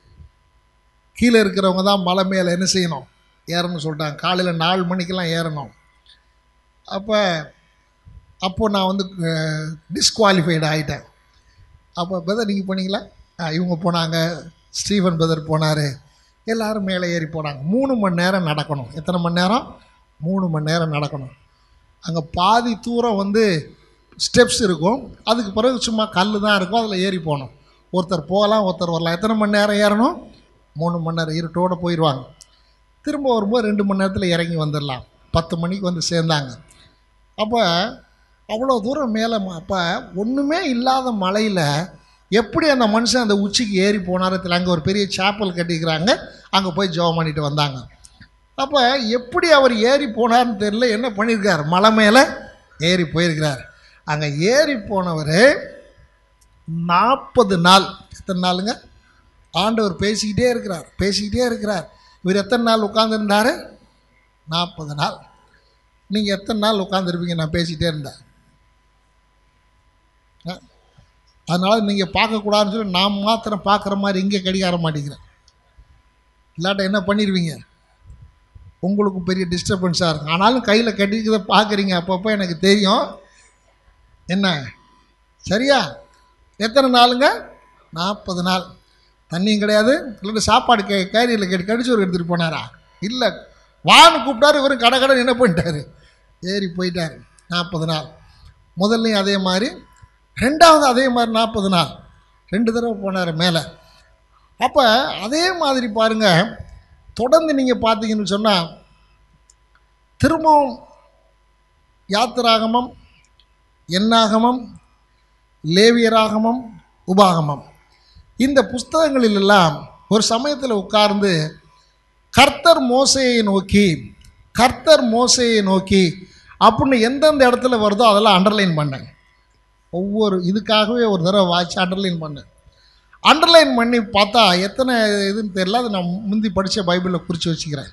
கீழே இருக்கிறவங்க தான் மலை மேலே என்ன செய்யணும் ஏறணும்னு சொல்லிட்டாங்க காலையில் நாலு மணிக்கெல்லாம் ஏறணும் அப்போ அப்போ நான் வந்து டிஸ்குவாலிஃபைடு ஆகிட்டேன் அப்போ பிரதர் நீங்கள் போனீங்களா ஆ, இவங்க போனாங்க ஸ்டீவன் பிரதர் போனார் எல்லாரும் மேலே ஏறி போனாங்க மூணு மணி நேரம் நடக்கணும் எத்தனை மணி நேரம் மூணு மணி நேரம் நடக்கணும் அங்கே பாதி தூரம் வந்து ஸ்டெப்ஸ் இருக்கும் அதுக்கு பிறகு சும்மா கல் தான் இருக்கும் அதில் ஏறி போகணும் ஒருத்தர் போகலாம் ஒருத்தர் வரலாம் எத்தனை மணி நேரம் ஏறணும் மூணு மணி நேரம் இருட்டோடு போயிடுவாங்க திரும்ப வரும்போது ரெண்டு மணி நேரத்தில் இறங்கி வந்துடலாம் பத்து மணிக்கு வந்து சேர்ந்தாங்க அப்போ அவ்வளோ தூரம் மேலே அப்போ ஒன்றுமே இல்லாத மலையில் எப்படி அந்த மனுஷன் அந்த உச்சிக்கு ஏறி போனாரோ தெரியல அங்கே ஒரு பெரிய சாப்பல் கட்டிக்கிறாங்க அங்கே போய் ஜெபம் பண்ணிட்டு வந்தாங்க அப்போ எப்படி அவர் ஏறி போனார்னு தெரியல என்ன பண்ணியிருக்கார் மலை மேலே ஏறி போயிருக்கிறார் அங்கே ஏறி போனவர் நாற்பது நாள் எத்தனை நாளுங்க ஆண்டவர் பேசிக்கிட்டே இருக்கிறார் பேசிக்கிட்டே இருக்கிறார் இவர் எத்தனை நாள் உட்காந்துருந்தாரு நாற்பது நாள் நீங்கள் எத்தனை நாள் உட்காந்துருப்பீங்க நான் பேசிக்கிட்டே இருந்தேன் ஆ? அதனால நீங்கள் பார்க்கக்கூடாதுன்னு சொல்லி நான் மாத்திரம் பார்க்குற மாதிரி இங்கே கடிகார மாட்டேங்கிறேன் இல்லாட்ட என்ன பண்ணிடுவீங்க உங்களுக்கு பெரிய டிஸ்டர்பன்ஸாக இருக்கும் ஆனாலும் கையில் கட்டிக்கிறத பார்க்குறீங்க அப்பப்போ எனக்கு தெரியும் என்ன சரியா எத்தனை நாளுங்க நாற்பது நாள் தண்ணியும் கிடையாது இல்லாட்டி சாப்பாடு கே கேரியரில் கேட்டு கடிச்சோறு எடுத்துகிட்டு போனாரா இல்லை வான்னு கூப்பிட்டாரு இவரும் கடை கடை என்ன பண்ணிட்டாரு ஏறி போயிட்டார் நாற்பது நாள் முதல்லையும் அதே மாதிரி ரெண்டாவது அதே மாதிரி நாற்பது நாள் ரெண்டு தடவை போனார் மேலே அப்போ அதே மாதிரி பாருங்கள் தொடர்ந்து நீங்கள் பார்த்தீங்கன்னு சொன்னால் திரும்பவும் யாத்திராகமம் எண்ணாகமம் லேவியராகமம் உபாகமம் இந்த புஸ்தகங்களிலெல்லாம் ஒரு சமயத்தில் உட்கார்ந்து கர்த்தர் மோசையை நோக்கி கர்த்தர் மோசையை நோக்கி அப்படின்னு எந்தெந்த இடத்துல வருதோ அதெல்லாம் அண்டர்லைன் பண்ணேன் ஒவ்வொரு இதுக்காகவே ஒரு தடவை வாட்ச் அண்டர்லைன் பண்ணேன் அண்டர்லைன் பண்ணி பார்த்தா எத்தனை இதுன்னு தெரியல அது நான் முந்தி படித்த பைபிளில் குறித்து வச்சுக்கிறேன்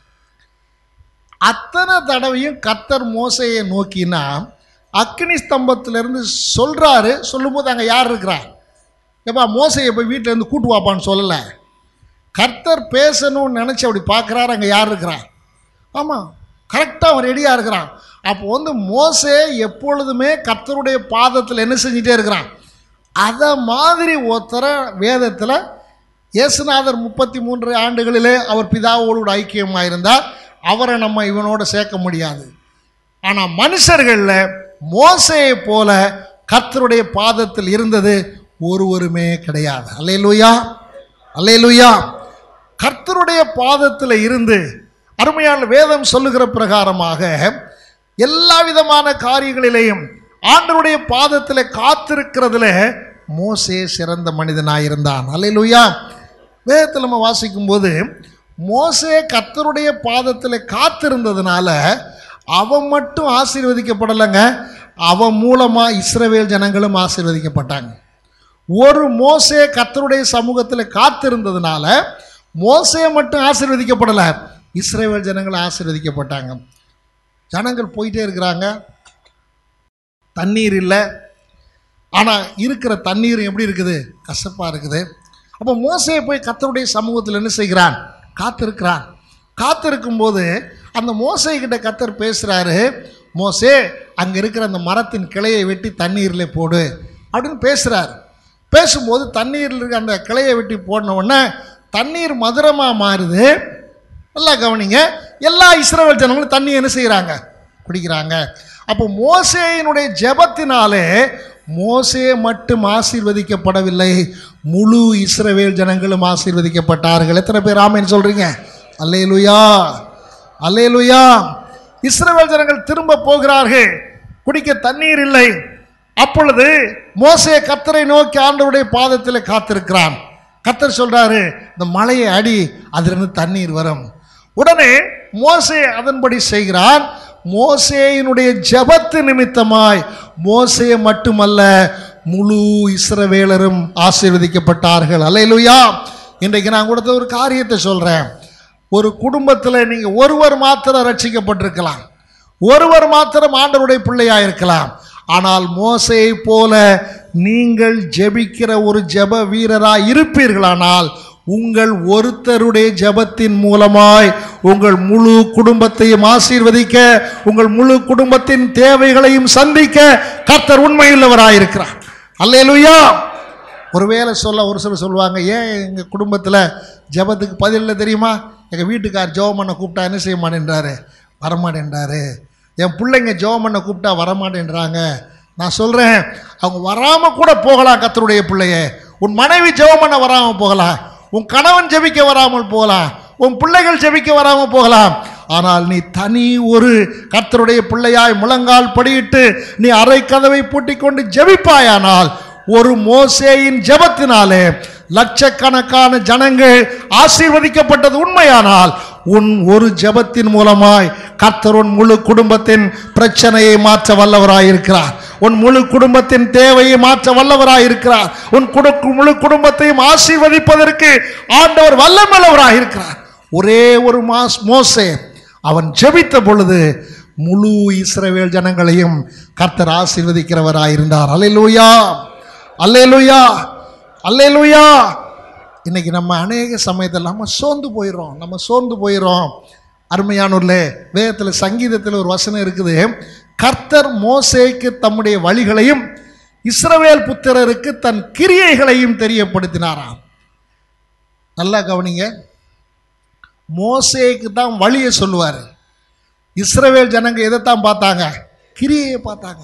அத்தனை தடவையும் கத்தர் மோசையை நோக்கினா அக்னி ஸ்தம்பத்திலேருந்து சொல்கிறாரு சொல்லும்போது அங்கே யார் இருக்கிறா ஏப்பா மோசையை போய் வீட்டிலேருந்து கூட்டு வாப்பான்னு சொல்லலை கர்த்தர் பேசணும்னு நினச்சி அப்படி பார்க்குறாரு அங்கே யார் இருக்கிறா ஆமாம் கரெக்டாக அவன் ரெடியாக இருக்கிறான் அப்போ வந்து மோசே எப்பொழுதுமே கர்த்தருடைய பாதத்தில் என்ன செஞ்சிட்டே இருக்கிறான் அதை மாதிரி ஒருத்தரை வேதத்தில் இயேசுநாதர் முப்பத்தி மூன்று ஆண்டுகளிலே அவர் பிதாவோடு ஐக்கியமாக இருந்தார் அவரை நம்ம இவனோட சேர்க்க முடியாது ஆனால் மனுஷர்களில் மோசையை போல கர்த்தருடைய பாதத்தில் இருந்தது ஒருவருமே கிடையாது அல்லேலூயா அல்லேலூயா கர்த்தருடைய பாதத்தில் இருந்து அருமையான வேதம் சொல்லுகிற பிரகாரமாக எல்லா விதமான காரியங்களிலேயும் ஆண்டவருடைய பாதத்தில் காத்திருக்கிறதுல மோசே சிறந்த மனிதனாயிருந்தான் அல்லேலூயா வேதத்தில் நம்ம வாசிக்கும்போது மோசே கர்த்தருடைய பாதத்தில் காத்திருந்ததுனால அவன் மட்டும் ஆசீர்வதிக்கப்படலைங்க அவன் மூலமாக இஸ்ரவேல் ஜனங்களும் ஆசீர்வதிக்கப்பட்டாங்க ஒரு மோசே கர்த்தருடைய சமூகத்தில் காத்திருந்ததுனால மோசே மட்டும் ஆசீர்வதிக்கப்படலை இஸ்ரேல் ஜனங்கள் ஆசீர்வதிக்கப்பட்டாங்க ஜனங்கள் போயிட்டே இருக்கிறாங்க தண்ணீர் இல்லை ஆனால் இருக்கிற தண்ணீர் எப்படி இருக்குது கசப்பாக இருக்குது அப்போ மோசையை போய் கத்தருடைய சமூகத்தில் என்ன செய்கிறான் காத்திருக்கிறான் காத்திருக்கும்போது அந்த மோசை கிட்ட கத்தர் பேசுகிறாரு மோசே அங்கே இருக்கிற அந்த மரத்தின் கிளையை வெட்டி தண்ணீரில் போடு அப்படின்னு பேசுகிறார் பேசும்போது தண்ணீரில் இருக்க அந்த கிளையை வெட்டி போடின உடனே தண்ணீர் மதுரமாக மாறுது நல்லா கவனிங்க எல்லா இஸ்ரவேல் ஜனங்களும் தண்ணி என்ன செய்கிறாங்க குடிக்கிறாங்க அப்போ மோசேயினுடைய ஜெபத்தினாலே மோசே மட்டும் ஆசீர்வதிக்கப்படவில்லை முழு இஸ்ரவேல் ஜனங்களும் ஆசீர்வதிக்கப்பட்டார்கள் எத்தனை பேர் ஆமேன்னு சொல்றீங்க அல்லேலுயா அல்லேலுயா இஸ்ரவேல் ஜனங்கள் திரும்ப போகிறார்கள் குடிக்க தண்ணீர் இல்லை அப்பொழுது மோசே கத்தரை நோக்கி ஆண்டவருடைய பாதத்தில் காத்திருக்கிறான் கத்தர் சொல்றாரு இந்த மலையை அடி அதிலிருந்து தண்ணீர் வரும் உடனே மோசே அதன்படி செய்கிறான் மோசேயினுடைய ஜெபத்து நிமித்தமாய் மோசே மட்டுமல்ல முழு இஸ்ரவேலரும் ஆசீர்வதிக்கப்பட்டார்கள் அல்லேலூயா இன்றைக்கு நான் கொடுத்த ஒரு காரியத்தை சொல்றேன் ஒரு குடும்பத்தில் நீங்க ஒருவர் மாத்திரம் ரட்சிக்கப்பட்டிருக்கலாம் ஒருவர் மாத்திரம் ஆண்டவருடைய பிள்ளையா இருக்கலாம் ஆனால் மோசையை போல நீங்கள் ஜெபிக்கிற ஒரு ஜெப வீரராய் இருப்பீர்களானால் உங்கள் ஒருத்தருடைய ஜெபத்தின் மூலமாய் உங்கள் முழு குடும்பத்தையும் ஆசீர்வதிக்க உங்கள் முழு குடும்பத்தின் தேவைகளையும் சந்திக்க கர்த்தர் உண்மையுள்ளவராயிருக்கிறார் அல்லேலூயா ஒருவேளை சொல்ல ஒரு சிலர் சொல்லுவாங்க ஏன் எங்கள் குடும்பத்தில் ஜெபத்துக்கு பதில் இல்லை தெரியுமா எங்கள் வீட்டுக்கார் ஜெபம் பண்ண கூப்பிட்டா என்ன செய்ய மாட்டேன்றாரு வரமாட்டேன்றாரு என் பிள்ளைங்க ஜெபம் பண்ண கூப்பிட்டா வரமாட்டேன்றாங்க நான் சொல்கிறேன் அவங்க வராமல் கூட போகலாம் கத்தருடைய பிள்ளைய உன் மனைவி ஜெபம் பண்ண வராமல் போகலாம் உன் கணவன் ஜெபிக்க வராமல் போகலாம் உன் பிள்ளைகள் ஜெபிக்க வராமல் போகலாம் ஆனால் நீ தனி ஒரு கர்த்தருடைய பிள்ளையாய் முழங்கால் படியிட்டு நீ அறை கதவை பூட்டிக் கொண்டு ஜெபிப்பாயானால் ஒரு மோசேயின் ஜெபத்தினாலே லட்சக்கணக்கான ஜனங்கள் ஆசீர்வதிக்கப்பட்டது உண்மையானால் உன் ஒரு ஜெபத்தின் மூலமாய் கர்த்தர் உன் முழு குடும்பத்தின் பிரச்சனையை மாற்ற வல்லவராயிருக்கிறார் உன் முழு குடும்பத்தின் தேவையை மாற்ற வல்லவராயிருக்கிறார் உன் குடு முழு குடும்பத்தையும் ஆசீர்வதிப்பதற்கு ஆண்டவர் வல்லமல்லவராயிருக்கிறார் ஒரே ஒரு மாஸ் மோசே அவன் ஜெபித்த பொழுது முழு இஸ்ரவேல் ஜனங்களையும் கர்த்தர் ஆசீர்வதிக்கிறவராயிருந்தார் அல்லேலூயா அல்லேலூயா அல்லேலூயா இன்னைக்கு நம்ம அநேக சமயத்தில் நம்ம சோர்ந்து போயிடுறோம் நம்ம சோர்ந்து போயிடுறோம் அருமையானூர்ல வேதத்தில் சங்கீதத்தில் ஒரு வசனம் இருக்குது கர்த்தர் மோசேக்கு தம்முடைய வழிகளையும் இஸ்ரவேல் புத்திரருக்கு தன் கிரியைகளையும் தெரியப்படுத்தினாராம் நல்லா கவனிங்க மோசேக்கு தான் வழியை சொல்லுவார் இஸ்ரவேல் ஜனங்க எதைத்தான் பார்த்தாங்க கிரியையை பார்த்தாங்க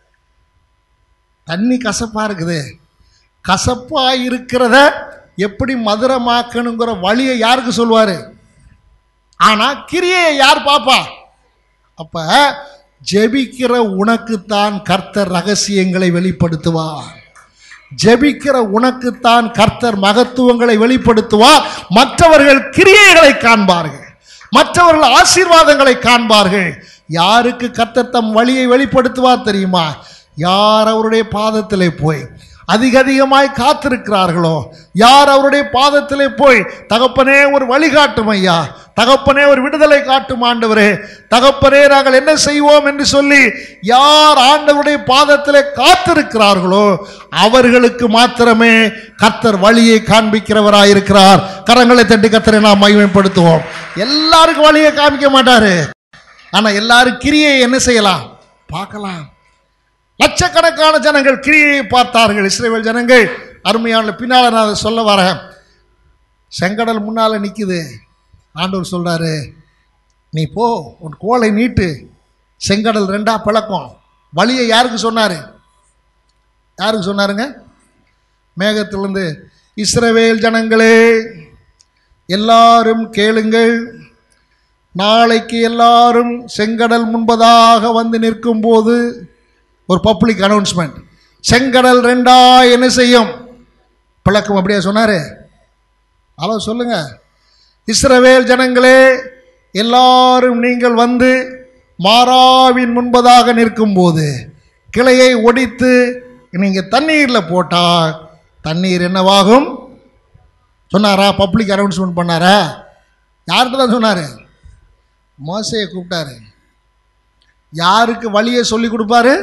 தண்ணி கசப்பா இருக்குது கசப்பா இருக்கிறத எப்படி மதுரமாக்கணுங்கிற வழியை யாருக்கு சொல்லுவார் ஆனா கிரியையை யார் பாப்பா அப்ப ஜெபிக்கிற உனக்குத்தான் கர்த்தர் ரகசியங்களை வெளிப்படுத்துவார் ஜெபிக்கிற உனக்குத்தான் கர்த்தர் மகத்துவங்களை வெளிப்படுத்துவார் மற்றவர்கள் கிரியைகளை காண்பார்கள் மற்றவர்கள் ஆசீர்வாதங்களை காண்பார்கள் யாருக்கு கர்த்தர் தம் வழியை வெளிப்படுத்துவார் தெரியுமா யார் அவருடைய பாதத்திலே போய் அதிக அதிகமாய் காத்திருக்கிறார்களோ யார் அவருடைய பாதத்திலே போய் தகப்பனே ஒரு வழிகாட்டும் ஐயா தகப்பனே ஒரு விடுதலை காட்டும் ஆண்டவரே தகப்பனே நாங்கள் என்ன செய்வோம் என்று சொல்லி யார் ஆண்டவருடைய பாதத்திலே காத்திருக்கிறார்களோ அவர்களுக்கு மாத்திரமே கர்த்தர் வழியை காண்பிக்கிறவராயிருக்கிறார் கரங்களை தட்டி கர்த்தரை நாம் மகிமைப்படுத்துவோம் எல்லாருக்கும் வழியை காமிக்க மாட்டாரு ஆனா எல்லாரும் கிரியை என்ன செய்யலாம் பார்க்கலாம் லட்சக்கணக்கான ஜனங்கள் கிரியை பார்த்தார்கள் இஸ்ரேல் ஜனங்கள் அருமையான பின்னால நான் அதை சொல்ல வரேன் செங்கடல் முன்னால நிக்குது ஆண்டவர் சொல்றாரு நீ போ உன் கோலை நீட்டு செங்கடல் ரெண்டா பிளக்கும் வழியை யாருக்கு சொன்னாரு யாருக்கு சொன்னாருங்க மேகத்திலிருந்து இஸ்ரவேல் ஜனங்களே எல்லாரும் கேளுங்கள் நாளைக்கு எல்லாரும் செங்கடல் முன்பதாக வந்து நிற்கும் போது ஒரு பப்ளிக் அனௌன்ஸ்மெண்ட் செங்கடல் ரெண்டா என்ன செய்யும் பிளக்கும் அப்படியா சொன்னாரு ஹலோ சொல்லுங்க இஸ்ரவேல் ஜனங்களே எல்லாரும் நீங்கள் வந்து மாறாவின் முன்பதாக நிற்கும்போது கிளையை ஒடித்து நீங்கள் தண்ணீரில் போட்டால் தண்ணீர் என்னவாகும் சொன்னாரா பப்ளிக் அனௌன்ஸ்மெண்ட் பண்ணாரா யார்கிட்ட தான் சொன்னார் மோசையை கூப்பிட்டாரு யாருக்கு வழியை சொல்லி கொடுப்பாரு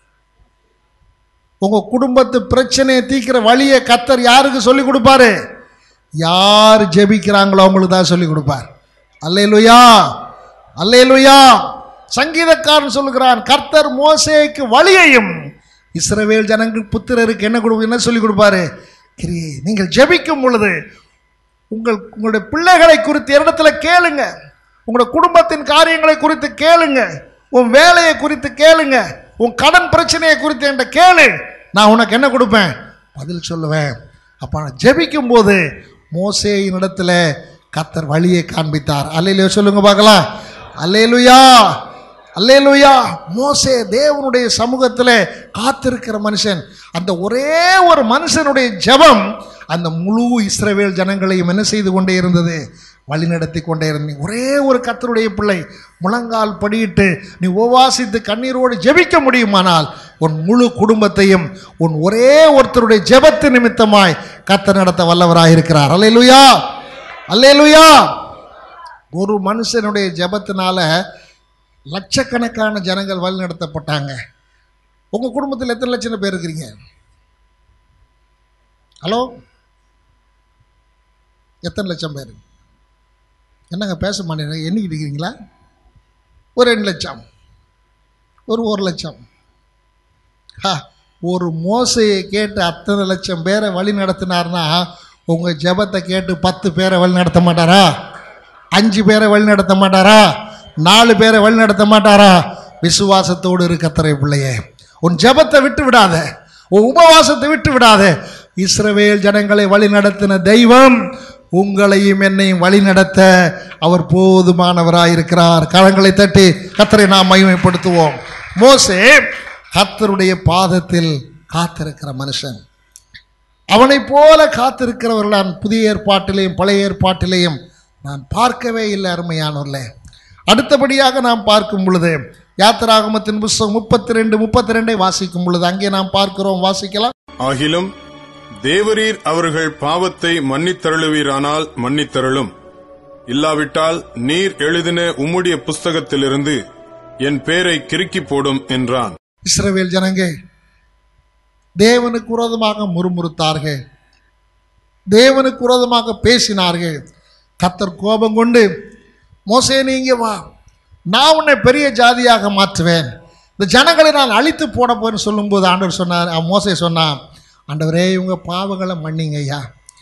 உங்க குடும்பத்து பிரச்சனையை தீக்கிற வழியை கத்தர் யாருக்கு சொல்லி கொடுப்பாரு யார் ஜெபிக்கிறாங்களோ அவங்களுக்கு தான் சொல்லி கொடுப்பார் அல்லேலுயா அல்லேலுயா சங்கீதக்காரன் சொல்லுகிறான் கர்த்தர் மோசேக்கு வழியையும் இஸ்ரவேல் ஜனங்கள் புத்திரருக்கு என்ன கொடு என்ன சொல்லி கொடுப்பாரு கிரியை நீங்கள் ஜெபிக்கும் பொழுது உங்கள் உங்களுடைய பிள்ளைகளை குறித்து இடத்துல கேளுங்க உங்களுடைய குடும்பத்தின் காரியங்களை குறித்து கேளுங்க உன் வேலையை குறித்து கேளுங்க உன் கடன் பிரச்சனையை குறித்து என்கிட்ட கேளு நான் உனக்கு என்ன கொடுப்பேன் பதில் சொல்லுவேன் அப்போ நான் ஜெபிக்கும் போது மோசேயின் இடத்துல கத்தர் வழியை காண்பித்தார் அல்லையிலையோ சொல்லுங்க பார்க்கலாம் அல்லேலுயா அல்லேலுயா மோசே தேவனுடைய சமூகத்தில் காத்திருக்கிற மனுஷன் அந்த ஒரே ஒரு மனுஷனுடைய ஜெபம் அந்த முழு இஸ்ரவேல் ஜனங்களையும் என்ன செய்து கொண்டே இருந்தது வழி நடத்தி கொண்டே இருந்தீங்க ஒரே ஒரு கத்தருடைய பிள்ளை முழங்கால் படியிட்டு நீ உபவாசித்து கண்ணீரோடு ஜெபிக்க முடியுமானால் உன் முழு குடும்பத்தையும் உன் ஒரே ஒருத்தருடைய ஜெபத்து நிமித்தமாய் கத்தர் நடத்த வல்லவராயிருக்கிறார் அல்லேலுயா அல்லேலுயா ஒரு மனுஷனுடைய ஜெபத்தினால லட்சக்கணக்கான ஜனங்கள் வழி நடத்தப்பட்டாங்க உங்க குடும்பத்தில் எத்தனை லட்சம் பேர் இருக்கிறீங்க ஹலோ எத்தனை லட்சம் பேர் என்னங்க பேச மாட்டேங்க எண்ணிக்கிட்டு இருக்கிறீங்களா ஒரு ரெண்டு லட்சம் ஒரு ஒரு லட்சம் ஹா ஒரு மோசையை கேட்டு அத்தனை லட்சம் பேரை வழி நடத்தினார்னா உங்கள் ஜெபத்தை கேட்டு பத்து பேரை வழி நடத்த மாட்டாரா அஞ்சு பேரை வழி நடத்த மாட்டாரா நாலு பேரை வழி நடத்த மாட்டாரா விசுவாசத்தோடு இருக்கத்தரை பிள்ளையே உன் ஜெபத்தை விட்டு விடாத உன் உபவாசத்தை விட்டு விடாத இஸ்ரவேல் ஜனங்களை வழி நடத்தின தெய்வம் உங்களையும் என்னையும் வழி நடத்த அவர் போதுமானவராயிருக்கிறார் கரங்களை தட்டி கத்தரை நாம் மகிமைப்படுத்துவோம் மோசே கர்த்தருடைய பாதத்தில் காத்திருக்கிற மனுஷன் அவனைப் போல காத்திருக்கிறவர்கள் நான் புதிய ஏற்பாட்டிலேயும் பழைய ஏற்பாட்டிலேயும் நான் பார்க்கவே இல்லை அருமையானவர்களே அடுத்தபடியாக நாம் பார்க்கும் பொழுது யாத்திராகமத்தின் புஸ்தகம் முப்பத்தி ரெண்டு முப்பத்தி ரெண்டை வாசிக்கும் பொழுது அங்கே நாம் பார்க்கிறோம் வாசிக்கலாம் ஆகிலும் தேவரீர் அவர்கள் பாவத்தை மன்னித்தருளுவீரானால் மன்னித்தருளும் இல்லாவிட்டால் நீர் எழுதின உம்முடைய புஸ்தகத்திலிருந்து என் பேரை கிறுக்கி போடும் என்றான் இஸ்ரவேல் ஜனங்க தேவனுக்கு விரோதமாக முறுமுறுத்தார்கள் தேவனுக்கு விரோதமாக பேசினார்கள் கத்தர் கோபம் கொண்டு மோசே நீங்க வா நான் உன்னை பெரிய ஜாதியாக மாற்றுவேன் இந்த ஜனங்களை நான் அழித்து போட போறேன்னு சொல்லும்போது ஆண்டவர் சொன்னார் அவன் மோசே சொன்னான் ஆண்டவரே இவங்க பாவங்களை மன்னிங்க ஐயா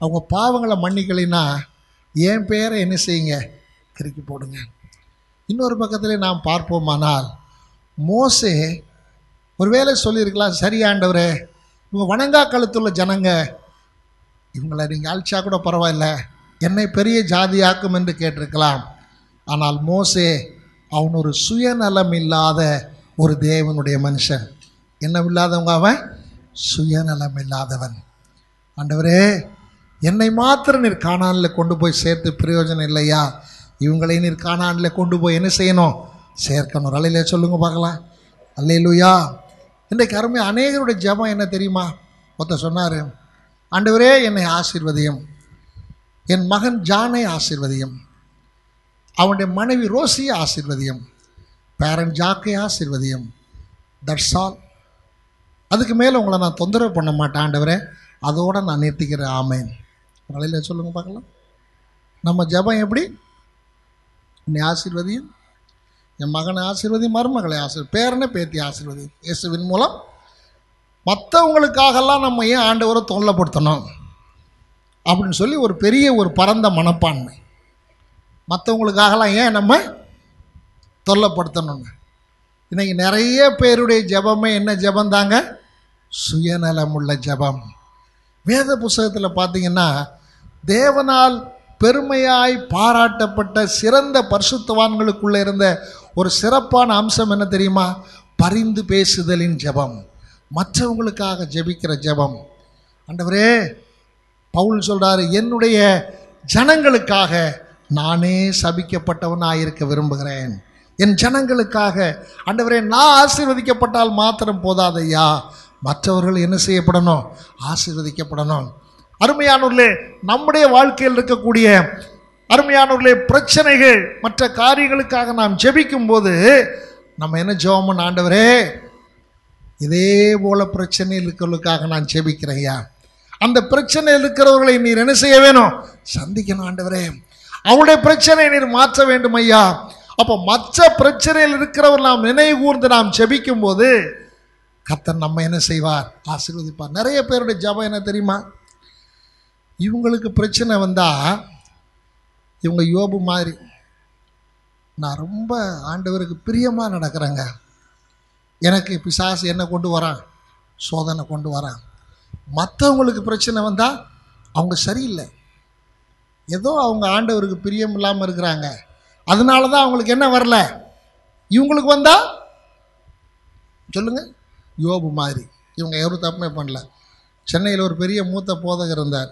அவங்க பாவங்களை மன்னிக்கலைன்னா என் பேரை என்ன செய்யுங்க கிறுக்கி போடுங்க இன்னொரு பக்கத்தில் நாம் பார்ப்போமானால் மோசே ஒருவேளை சொல்லியிருக்கலாம் சரி ஆண்டவரே இவங்க வணங்கா கழுத்துள்ள ஜனங்க இவங்களை நீங்கள் அழிச்சா கூட பரவாயில்ல என்னை பெரிய ஜாதியாக்கும் என்று கேட்டிருக்கலாம் ஆனால் மோசே அவன் ஒரு சுயநலம் இல்லாத ஒரு தேவனுடைய மனுஷன் என்ன இல்லாதவங்க அவன் சுயநலம் இல்லாதவன் ஆண்டவரே என்னை மாத்திரம் நீர் காணானில் கொண்டு போய் சேர்த்து பிரயோஜனம் இல்லையா இவங்களை நீர் காணானில் கொண்டு போய் என்ன செய்யணும் சேர்க்கணும் அலையில சொல்லுங்க பார்க்கலாம் அல்லையிலுயா இன்றைக்கு அருமை அநேகருடைய ஜெபம் என்ன தெரியுமா ஒருத்தர் சொன்னார் ஆண்டவரே என்னை ஆசீர்வதியும் என் மகன் ஜானை ஆசீர்வதியும் அவனுடைய மனைவி ரோசியை ஆசீர்வதியும் பேரன் ஜாக்கை ஆசீர்வதியும் தட்ஸ் ஆல் அதுக்கு மேலே உங்களை நான் தொந்தரவு பண்ண மாட்டேன் ஆண்டவரே அதோட நான் நிறுத்திக்கிறேன் ஆமேன் வலையில் சொல்லுங்க பார்க்கலாம் நம்ம ஜெபம் எப்படி என்னை ஆசீர்வதியும் என் மகனை ஆசீர்வதி மருமகளை ஆசீர் பேரனை பேத்தி ஆசீர்வதி இயேசுவின் மூலம் மற்றவங்களுக்காகலாம் நம்ம ஏன் ஆண்டவரை தொல்லைப்படுத்தணும் அப்படின்னு சொல்லி ஒரு பெரிய ஒரு பரந்த மனப்பான்மை மற்றவங்களுக்காகலாம் ஏன் நம்ம தொல்லைப்படுத்தணும்னு இன்னைக்கு நிறைய பேருடைய ஜெபமே என்ன ஜெபம் தாங்க சுயநலமுள்ள ஜெபம் வேத புஸ்தகத்தில் பார்த்தீங்கன்னா தேவனால் பெருமையாய் பாராட்டப்பட்ட சிறந்த பரிசுத்தவான்களுக்குள்ள இருந்த ஒரு சிறப்பான அம்சம் என்ன தெரியுமா பரிந்து பேசுதலின் ஜெபம் மற்றவங்களுக்காக ஜெபிக்கிற ஜெபம் ஆண்டவரே பவுல் சொல்றாரு என்னுடைய ஜனங்களுக்காக நானே சபிக்கப்பட்டவனாக இருக்க விரும்புகிறேன் என் ஜனங்களுக்காக ஆண்டவரே நான் ஆசீர்வதிக்கப்பட்டால் மாத்திரம் போதாதையா மற்றவர்கள் என்ன செய்யப்படணும் ஆசீர்வதிக்கப்படணும் அருமையானூர்லே நம்முடைய வாழ்க்கையில் இருக்கக்கூடிய அருமையானூர்லே பிரச்சனைகள் மற்ற காரியங்களுக்காக நாம் ஜெபிக்கும் போது நம்ம என்ன ஜெபம் ஆண்டவரே இதே போல பிரச்சனையில் இருக்கிறவர்களுக்காக நான் ஜெபிக்கிறேன் ஐயா அந்த பிரச்சனையில் இருக்கிறவர்களை நீர் என்ன செய்ய வேணும் சந்திக்கணும் ஆண்டவரே அவருடைய பிரச்சனையை நீர் மாற்ற வேண்டும் ஐயா அப்போ மற்ற பிரச்சனையில் இருக்கிறவர் நாம் நினைவு கூர்ந்து நாம் ஜெபிக்கும் போது கர்த்தர் நம்ம என்ன செய்வார் ஆசீர்வதிப்பார் நிறைய பேருடைய ஜெபம் என்ன தெரியுமா இவங்களுக்கு பிரச்சனை வந்தால் இவங்க யோபு மாதிரி நான் ரொம்ப ஆண்டவருக்கு பிரியமாக நடக்கிறேங்க எனக்கு பிசாசு என்ன கொண்டு வரான் சோதனை கொண்டு வரான் மற்றவங்களுக்கு பிரச்சனை வந்தால் அவங்க சரியில்லை ஏதோ அவங்க ஆண்டவருக்கு பிரியம் இல்லாமல் இருக்கிறாங்க அதனால தான் அவங்களுக்கு என்ன வரல இவங்களுக்கு வந்தா சொல்லுங்க யோபு மாதிரி இவங்க எவரும் தப்புமே பண்ணல சென்னையில் ஒரு பெரிய மூத்த போதகர் இருந்தார்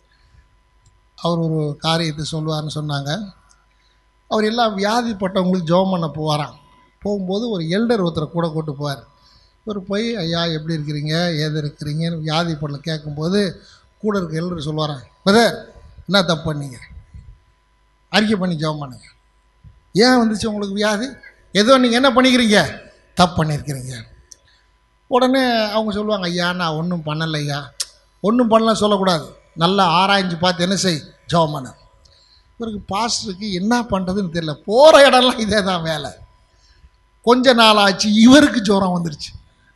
அவர் ஒரு காரியத்தை சொல்லுவார்னு சொன்னாங்க அவர் எல்லாம் வியாதிப்பட்டவங்களுக்கு ஜெபம் பண்ண போவாராம் போகும்போது ஒரு எல்டர் ஒருத்தரை கூட கூட்டு போவார் இவர் போய் ஐயா எப்படி இருக்கிறீங்க ஏது இருக்கிறீங்கன்னு வியாதிப்படல கேட்கும்போது கூட இருக்க எல்டர் சொல்லுவாராம் பிரதர் என்ன தப்பு பண்ணீங்க அறிக்கை பண்ணி ஜெபம் பண்ணுங்க ஏன் வந்துச்சு உங்களுக்கு வியாதி ஏதோ நீங்கள் என்ன பண்ணிக்கிறீங்க தப்பு பண்ணியிருக்கிறீங்க உடனே அவங்க சொல்லுவாங்க ஐயா நான் ஒன்றும் பண்ணலை ஐயா ஒன்றும் பண்ணல சொல்லக்கூடாது நல்லா ஆராய்ஞ்சு பார்த்து என்ன செய் ஜெபம் பண்ண இவருக்கு பாஸ்டருக்கு என்ன பண்ணுறதுன்னு தெரியல போகிற இடம்லாம் இதே தான் வேலை கொஞ்ச நாள் ஆச்சு இவருக்கு ஜுரம் வந்துருச்சு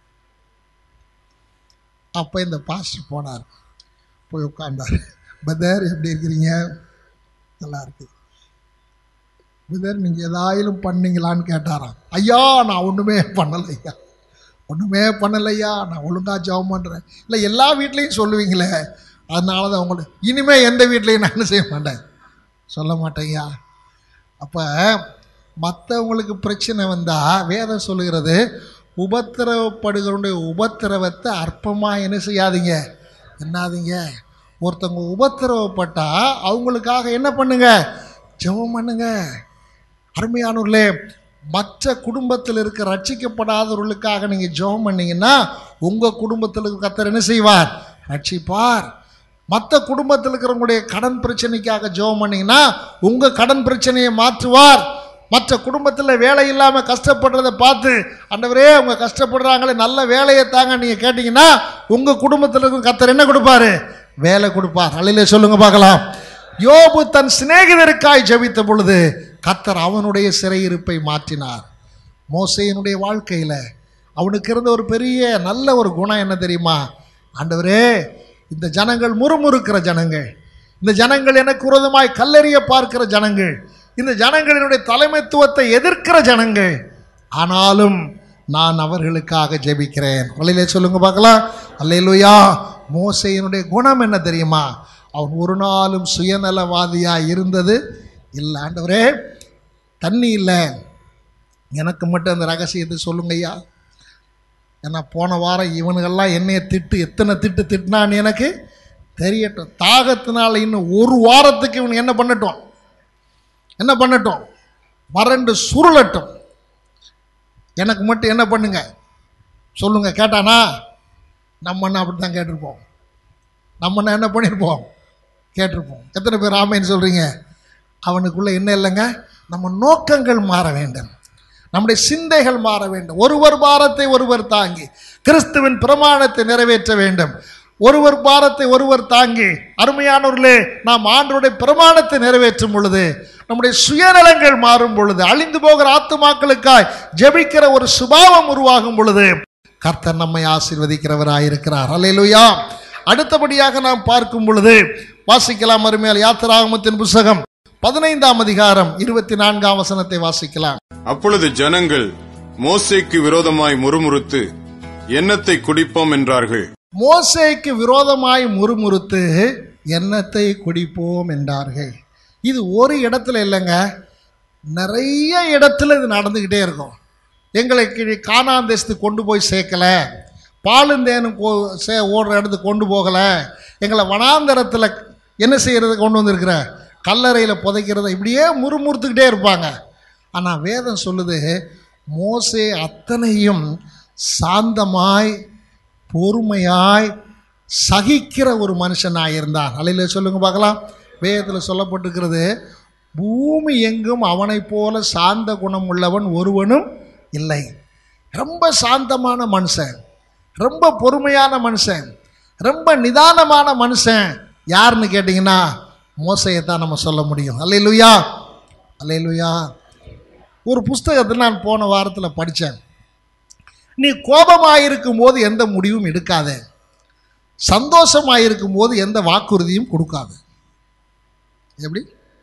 அப்போ இந்த பாஸ்டர் போனார் போய் உட்கார்ந்தார் பதர் எப்படி இருக்கிறீங்க நல்லா இருக்கு பதர் நீங்கள் ஏதாயிலும் பண்ணீங்களான்னு கேட்டாராம் ஐயா நான் ஒன்றுமே பண்ணலை ஐயா ஒன்றுமே பண்ணலையா நான் ஒழுங்காக ஜெபம் பண்ணுறேன் இல்லை எல்லா வீட்லேயும் சொல்லுவீங்களே அதனால தான் உங்களுக்கு இனிமேல் எந்த வீட்லேயும் நான் என்ன செய்ய மாட்டேன் சொல்ல மாட்டேன்யா அப்போ மற்றவங்களுக்கு பிரச்சனை வந்தால் வேதம் சொல்லுகிறது உபத்திரவப்படுகிறவனுடைய உபத்திரவத்தை அற்பமாக என்ன செய்யாதீங்க என்னாதீங்க ஒருத்தவங்க உபத்திரவப்பட்டா அவங்களுக்காக என்ன பண்ணுங்க ஜெபம் பண்ணுங்க அருமையானூர்லே மற்ற குடும்பத்தில் இருக்க ரட்சிக்கப்படாதவர்களுக்காக நீங்கள் ஜெபம் பண்ணீங்கன்னா உங்கள் குடும்பத்தில் இருக்க கத்தர் என்ன செய்வார் ரட்சிப்பார் மற்ற குடும்பத்தில் இருக்கிறவங்களுடைய கடன் பிரச்சனைக்காக ஜெபம் பண்ணீங்கன்னா உங்கள் கடன் பிரச்சனையை மாற்றுவார் மற்ற குடும்பத்தில் வேலை இல்லாமல் கஷ்டப்படுறதை பார்த்து ஆண்டவரே அவங்க கஷ்டப்படுறாங்களே நல்ல வேலையை தாங்க நீங்கள் கேட்டிங்கன்னா உங்கள் குடும்பத்தில் இருக்கிற கத்தர் என்ன கொடுப்பாரு வேலை கொடுப்பார் அலையில சொல்லுங்க பார்க்கலாம் யோபு தன் சிநேகிதருக்காய் ஜெபித்த பொழுது கத்தர் அவனுடைய சிறையிருப்பை மாற்றினார் மோசையினுடைய வாழ்க்கையில் அவனுக்கு இருந்த ஒரு பெரிய நல்ல ஒரு குணம் என்ன தெரியுமா ஆண்டவரே இந்த ஜனங்கள் முறுமுறுக்கிற ஜனங்கள் இந்த ஜனங்கள் எனக்கு விரோதமாய் கல்லெறிய பார்க்கிற ஜனங்கள் இந்த ஜனங்களினுடைய தலைமைத்துவத்தை எதிர்க்கிற ஜனங்கள் ஆனாலும் நான் அவர்களுக்காக ஜெபிக்கிறேன் வழியிலே சொல்லுங்க பார்க்கலாம் அல்லேலூயா மோசையினுடைய குணம் என்ன தெரியுமா அவன் ஒரு நாளும் சுயநலவாதியாக இருந்தது இல்லை ஆண்டவரே தண்ணி இல்லை எனக்கு மட்டும் அந்த ரகசியத்தை சொல்லுங்க ஐயா ஏன்னா போன வாரம் இவனுங்கெல்லாம் என்னைய திட்டு எத்தனை திட்டு திட்டினான்னு எனக்கு தெரியட்டும் தாகத்தினால இன்னும் ஒரு வாரத்துக்கு இவன் என்ன பண்ணட்டும் என்ன பண்ணட்டும் வறண்டு சுருளட்டும் எனக்கு மட்டும் என்ன பண்ணுங்க சொல்லுங்க கேட்டானா நம்ம என்ன அப்படி தான் கேட்டிருப்போம் நம்ம என்ன என்ன பண்ணியிருப்போம் கேட்டிருப்போம் எத்தனை பேர் ஆமைன்னு சொல்கிறீங்க அவனுக்குள்ள என்ன இல்லைங்க நம்ம நோக்கங்கள் மாற வேண்டும் நம்முடைய சிந்தைகள் மாற வேண்டும் ஒருவர் பாரத்தை ஒருவர் தாங்கி கிறிஸ்துவின் பிரமாணத்தை நிறைவேற்ற வேண்டும் ஒருவர் பாரத்தை ஒருவர் தாங்கி அருமையானவர்களே நாம் ஆண்டருடைய பிரமாணத்தை நிறைவேற்றும் பொழுது நம்முடைய சுயநலங்கள் மாறும் பொழுது அழிந்து போகிற ஆத்துமாக்களுக்காய் ஜெபிக்கிற ஒரு சுபாவம் உருவாகும் பொழுது கர்த்தர் நம்மை ஆசீர்வதிக்கிறவராயிருக்கிறார் அல்லேலூயா அடுத்தபடியாக நாம் பார்க்கும் பொழுது வாசிக்கலாம் அருமையால் யாத்திராகமத்தின் புஸ்தகம் பதினைந்தாம் அதிகாரம் இருபத்தி நான்காம் வசனத்தை வாசிக்கலாம் அப்பொழுது ஜனங்கள் மோசேக்கு விரோதமாய் முறுமுறுத்து எண்ணத்தை குடிப்போம் என்றார்கள் மோசேக்கு விரோதமாய் முறுமுறுத்து எண்ணத்தை குடிப்போம் என்றார்கள் இது ஒரு இடத்துல இல்லைங்க நிறைய இடத்துல இது நடந்துக்கிட்டே இருக்கும் எங்களை கி- கானான் தேசத்துக்கு கொண்டு போய் சேர்க்கல பாலுந்தேனும் கோ சே ஓடுற இடத்துக்கு கொண்டு போகலை எங்களை வனாந்தரத்தில் என்ன செய்கிறது கொண்டு வந்திருக்கிற கல்லறையில் புதைக்கிறத இப்படியே முறுமுறுத்துக்கிட்டே இருப்பாங்க ஆனால் வேதம் சொல்லுது மோசே அத்தனையும் சாந்தமாய் பொறுமையாய் சகிக்கிற ஒரு மனுஷனாக இருந்தான் அலையில சொல்லுங்க பார்க்கலாம் வேதத்தில் சொல்லப்பட்டிருக்கிறது பூமி எங்கும் அவனைப் போல சாந்த குணம் உள்ளவன் ஒருவனும் இல்லை ரொம்ப சாந்தமான மனுஷன் ரொம்ப பொறுமையான மனுஷன் ரொம்ப நிதானமான மனுஷன் யாருன்னு கேட்டிங்கன்னா மோசையை தான் நம்ம சொல்ல முடியும் அல்லையிலுயா அல்லையிலுயா ஒரு புஸ்தகத்தை நான் போன வாரத்தில் படித்தேன் நீ கோபமாயிருக்கும் போது எந்த முடிவும் எடுக்காத சந்தோஷமாயிருக்கும் போது எந்த வாக்குறுதியும் கொடுக்காத எப்படி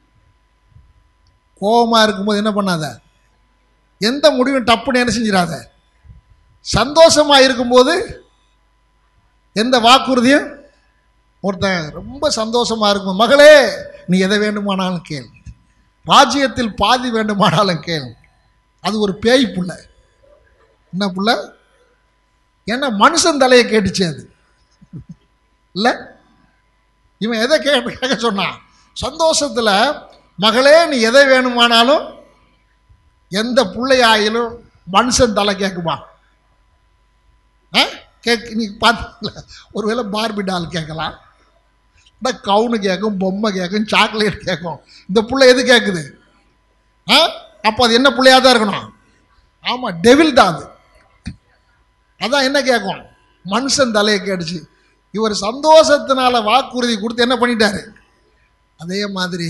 கோபமாக இருக்கும்போது என்ன பண்ணாத எந்த முடிவும் டப்புன்னு என்ன செஞ்சிடாத சந்தோஷமாக இருக்கும்போது எந்த வாக்குறுதியும் ஒருத்தன் ரொம்ப சந்தோஷமாக இருக்கும் மகளே நீ எதை வேண்டுமானாலும் கேள் ராஜ்யத்தில் பாதி வேண்டுமானாலும் கேள் அது ஒரு பேய் புள்ள என்ன புள்ள ஏன்னா மனுஷன் தலையை கேட்டுச்சு அது இல்லை இவன் எதை கேட்டு கேட்க சொன்னான் சந்தோஷத்தில் மகளே நீ எதை வேணுமானாலும் எந்த பிள்ளையாயிலும் மனுஷன் தலை கேட்குமா ஆ கேக் நீ பார்த்தீங்களா ஒருவேளை பார்பி டால் கேட்கலாம் இந்த கவுனு கேட்கும் பொம்மை கேட்கும் சாக்லேட் கேட்கும் இந்த புள்ள எது கேட்குது ஆ அப்போ அது என்ன பிள்ளையாக தான் இருக்கணும் ஆமாம் டெவில் தான் அது அதான் என்ன கேட்கும் மனுஷன் தலையை கேட்டுச்சு இவர் சந்தோஷத்தினால வாக்குறுதி கொடுத்து என்ன பண்ணிட்டாரு அதே மாதிரி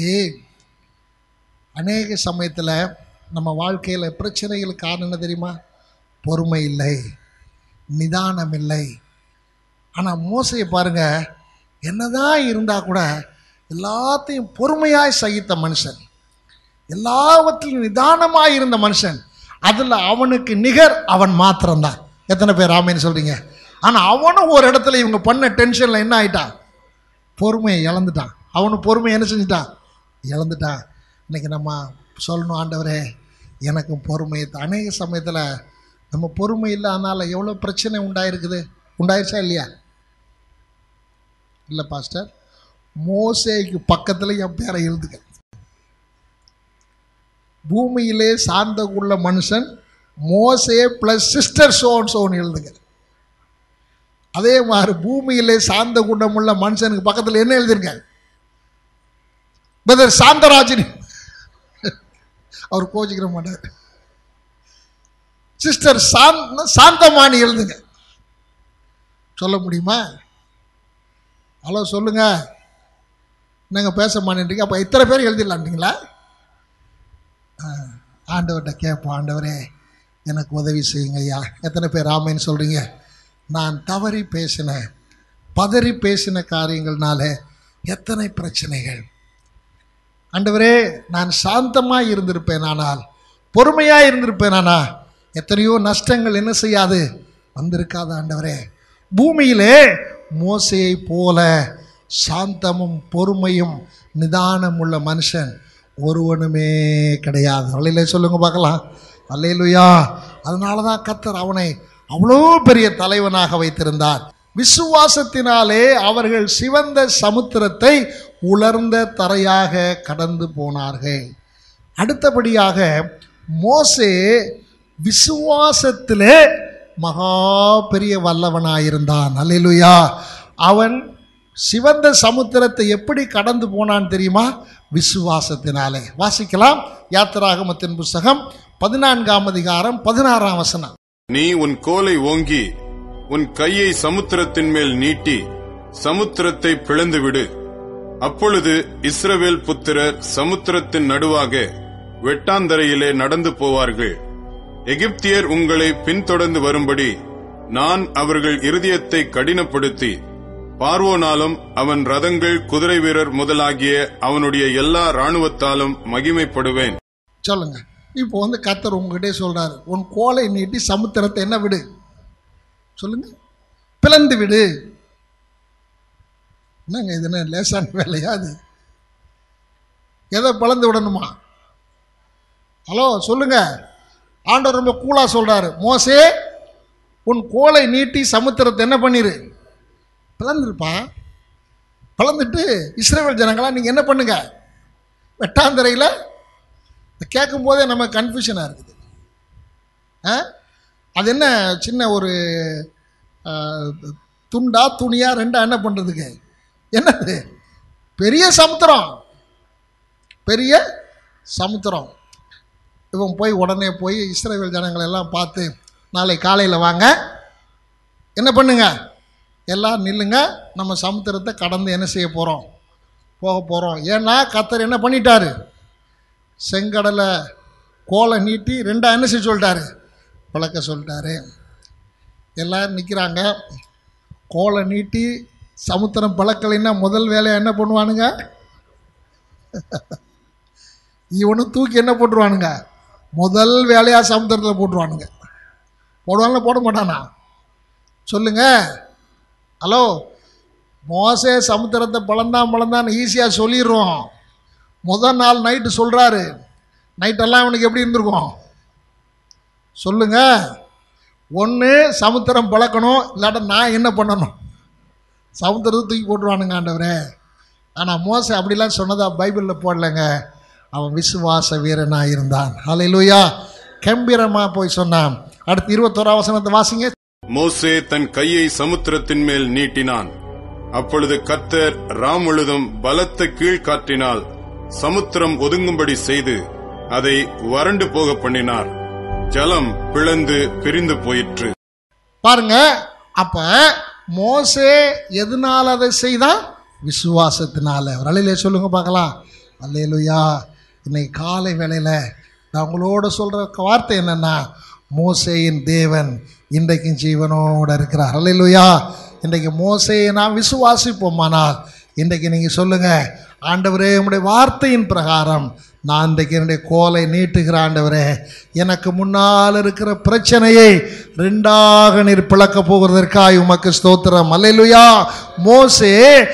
அநேக சமயத்தில் நம்ம வாழ்க்கையில் பிரச்சனைகள் காரணம் என்ன தெரியுமா பொறுமை இல்லை நிதானம் இல்லை ஆனால் மோசையை பாருங்க என்னதான் இருந்தால் கூட எல்லாத்தையும் பொறுமையாய் சகித்த மனுஷன் எல்லாவற்றிலும் நிதானமாய் இருந்த மனுஷன் அதில் அவனுக்கு நிகர் அவன் மாத்திரம்தான் எத்தனை பேர் ஆமேன்னு சொல்கிறீங்க ஆனால் அவனும் ஒரு இடத்துல இவங்க பண்ண டென்ஷனில் என்ன ஆயிட்டான் பொறுமையை இழந்துட்டான் அவனும் பொறுமையை என்ன செஞ்சிட்டான் இழந்துட்டான் இன்னைக்கு நம்ம சொல்லணும் ஆண்டவரே எனக்கும் பொறுமை அநேக சமயத்தில் நம்ம பொறுமை இல்லாதனால எவ்வளோ பிரச்சனை உண்டாயிருக்குது உண்டாயிருச்சா இல்லையா இல்லை பாஸ்டர் மோசேக்கு பக்கத்தில் என் பேரை எழுதுக்க பூமியிலே சார்ந்த உள்ள மனுஷன் மோசே ப்ளஸ் சிஸ்டர் சோன் சோன் எழுதுங்க அதே மாதிரி பூமியிலே சார்ந்த குண்டமுள்ள மனுஷனுக்கு பக்கத்தில் என்ன எழுதியிருக்காங்க பிரதர் சாந்தராஜன் அவர் கோச்சிக்கிற மாட்டார் சிஸ்டர் சாந்த சாந்தமானி எழுதுங்க சொல்ல முடியுமா ஹலோ சொல்லுங்க நாங்கள் பேச மாட்டேன்றீங்க அப்போ இத்தனை பேர் எழுதிடலான்றீங்களா ஆ, ஆண்டவர்கிட்ட கேட்போம் ஆண்டவரே எனக்கு உதவி செய்யுங்க ஐயா எத்தனை பேர் ஆமைன்னு சொல்கிறீங்க நான் தவறி பேசின பதறி பேசின காரியங்கள்னால எத்தனை பிரச்சனைகள் ஆண்டவரே நான் சாந்தமாக இருந்திருப்பேன் ஆனால் பொறுமையாக இருந்திருப்பேன் ஆனா எத்தனையோ நஷ்டங்கள் என்ன செய்யாது வந்திருக்காது ஆண்டவரே பூமியிலே மோசையை போல சாந்தமும் பொறுமையும் நிதானம் உள்ள மனுஷன் ஒருவனுமே கிடையாது அல்லையிலே சொல்லுங்க பார்க்கலாம் அல்லையிலுயா அதனால தான் கத்தர் அவனை அவ்வளோ பெரிய தலைவனாக வைத்திருந்தார் விசுவாசத்தினாலே அவர்கள் சிவந்த சமுத்திரத்தை உலர்ந்த தரையாக கடந்து போனார்கள் அடுத்தபடியாக மோசே விசுவாசத்திலே மகா பெரிய வல்லவனாயிருந்தான் அல்லேலூயா அவன் சிவந்த சமுத்திரத்தை எப்படி கடந்து போனான் தெரியுமா விசுவாசத்தினாலே வாசிக்கலாம் யாத்திராகமத்தின் புஸ்தகம் பதினான்காம் அதிகாரம் பதினாறாம் வசனம் நீ உன் கோலை ஓங்கி உன் கையை சமுத்திரத்தின் மேல் நீட்டி சமுத்திரத்தை பிளந்து விடு அப்பொழுது இஸ்ரவேல் புத்திரர் சமுத்திரத்தின் நடுவாக வெட்டாந்தரையிலே நடந்து போவார்கள் எகிப்தியர் உங்களை பின்தொடர்ந்து வரும்படி நான் அவர்கள் இருதயத்தை கடினப்படுத்தி பார்வோனாலும் அவன் ரதங்கள் குதிரை வீரர் முதலாகிய அவனுடைய எல்லா ராணுவத்தாலும் மகிமைப்படுவேன் சொல்லுங்க இப்போ வந்து கத்தர் உங்ககிட்டே சொல்றாரு உன் கோலை நீட்டி சமுத்திரத்தை என்ன விடு சொல்லுங்க பிளந்து விடு என்னங்க இது என்ன லேசான வேலையா அது எதை பிளந்து விடணுமா ஹலோ சொல்லுங்க ஆண்டவர் ரொம்ப கூலா சொல்றாரு மோசே உன் கோலை நீட்டி சமுத்திரத்தை என்ன பண்ணிரு பிளந்துருப்பா பிளந்துட்டு இஸ்ரேல் ஜனங்களா நீங்கள் என்ன பண்ணுங்க வெட்டாந்தரையில் கேட்கும் போதே நம்ம கன்ஃபியூஷனாக இருக்குது ஆ அது என்ன சின்ன ஒரு ஆ, துண்டா துணியா ரெண்டா என்ன பண்ணுறதுக்கு என்னது பெரிய சமுத்திரம் பெரிய சமுத்திரம் இவன் போய் உடனே போய் இஸ்ரேல் ஜனங்களை எல்லாம் பார்த்து நாளை காலையில் வாங்க என்ன பண்ணுங்க எல்லாம் நில்லுங்க நம்ம சமுத்திரத்தை கடந்து என்ன செய்ய போகிறோம் போக போகிறோம் ஏன்னா கத்தர் என்ன பண்ணிட்டாரு செங்கடலை கோலை நீட்டி ரெண்டா என்ன செய்ய சொல்லிட்டாரு பழக்க சொல்லிட்டாரு எல்லாரும் நிற்கிறாங்க கோலை நீட்டி சமுத்திரம் பழக்கலைன்னா முதல் வேலையை என்ன பண்ணுவானுங்க இவனும் தூக்கி என்ன போட்டுருவானுங்க முதல் வேலையாக சமுத்திரத்தில் போட்டுருவானுங்க போடுவாங்களா போட மாட்டானா சொல்லுங்க ஹலோ மோசே சமுத்திரத்தை பழந்தான் பழந்தான்னு ஈஸியாக சொல்லிடுறோம் முதல் நாள் நைட்டு சொல்கிறாரு நைட்டெல்லாம் அவனுக்கு எப்படி இருந்திருக்கும் சொல்லுங்க ஒன்று சமுத்திரம் பழக்கணும் இல்லாட்ட நான் என்ன பண்ணணும் சமுத்திரத்தை தூக்கி போட்டுருவானுங்க ஆண்டவரே ஆனால் மோச அப்படிலாம் சொன்னதா பைபிளில் போடலைங்க அவன் விசுவாச வீரனாக இருந்தான் ஹalleluya கம்பீரமாக போய் சொன்னான் அடுத்து இருபத்தோரா வசனத்தை வாசிங்க மோசே தன் கையை சமுத்திரத்தின் மேல் நீட்டினான் அப்பொழுது கர்த்தர் ராம் முழுதும் பலத்த கீழ்காற்றினால் சமுத்திரம் ஒதுங்கும்படி செய்து அதை வறண்டு போக பண்ணினார் ஜலம் பிளந்து பிரிந்து போயிற்று பாருங்க அப்ப மோசே எதனால அதை செய்தான் விசுவாசத்தினால ஒரு அலையிலே சொல்லுங்க பார்க்கலாம் அல்லேலுயா இன்னைக்கு காலை வேளையில நான் உங்களோட சொல்ற வார்த்தை என்னன்னா மோசேயின் தேவன் இன்றைக்கும் ஜீவனோட இருக்கிறார் அல்லேலுயா இன்றைக்கு மோசையை நாம் விசுவாசிப்போமானால் இன்றைக்கு நீங்கள் சொல்லுங்க ஆண்டவரே உம்முடைய வார்த்தையின் பிரகாரம் நான் இன்றைக்கு என்னுடைய கோலை நீட்டுகிற ஆண்டவரே எனக்கு முன்னால் இருக்கிற பிரச்சனையை ரெண்டாக நீர் பிளக்க போகிறதற்காய் உமக்கு ஸ்தோத்திரம் அல்லேலுயா மோசே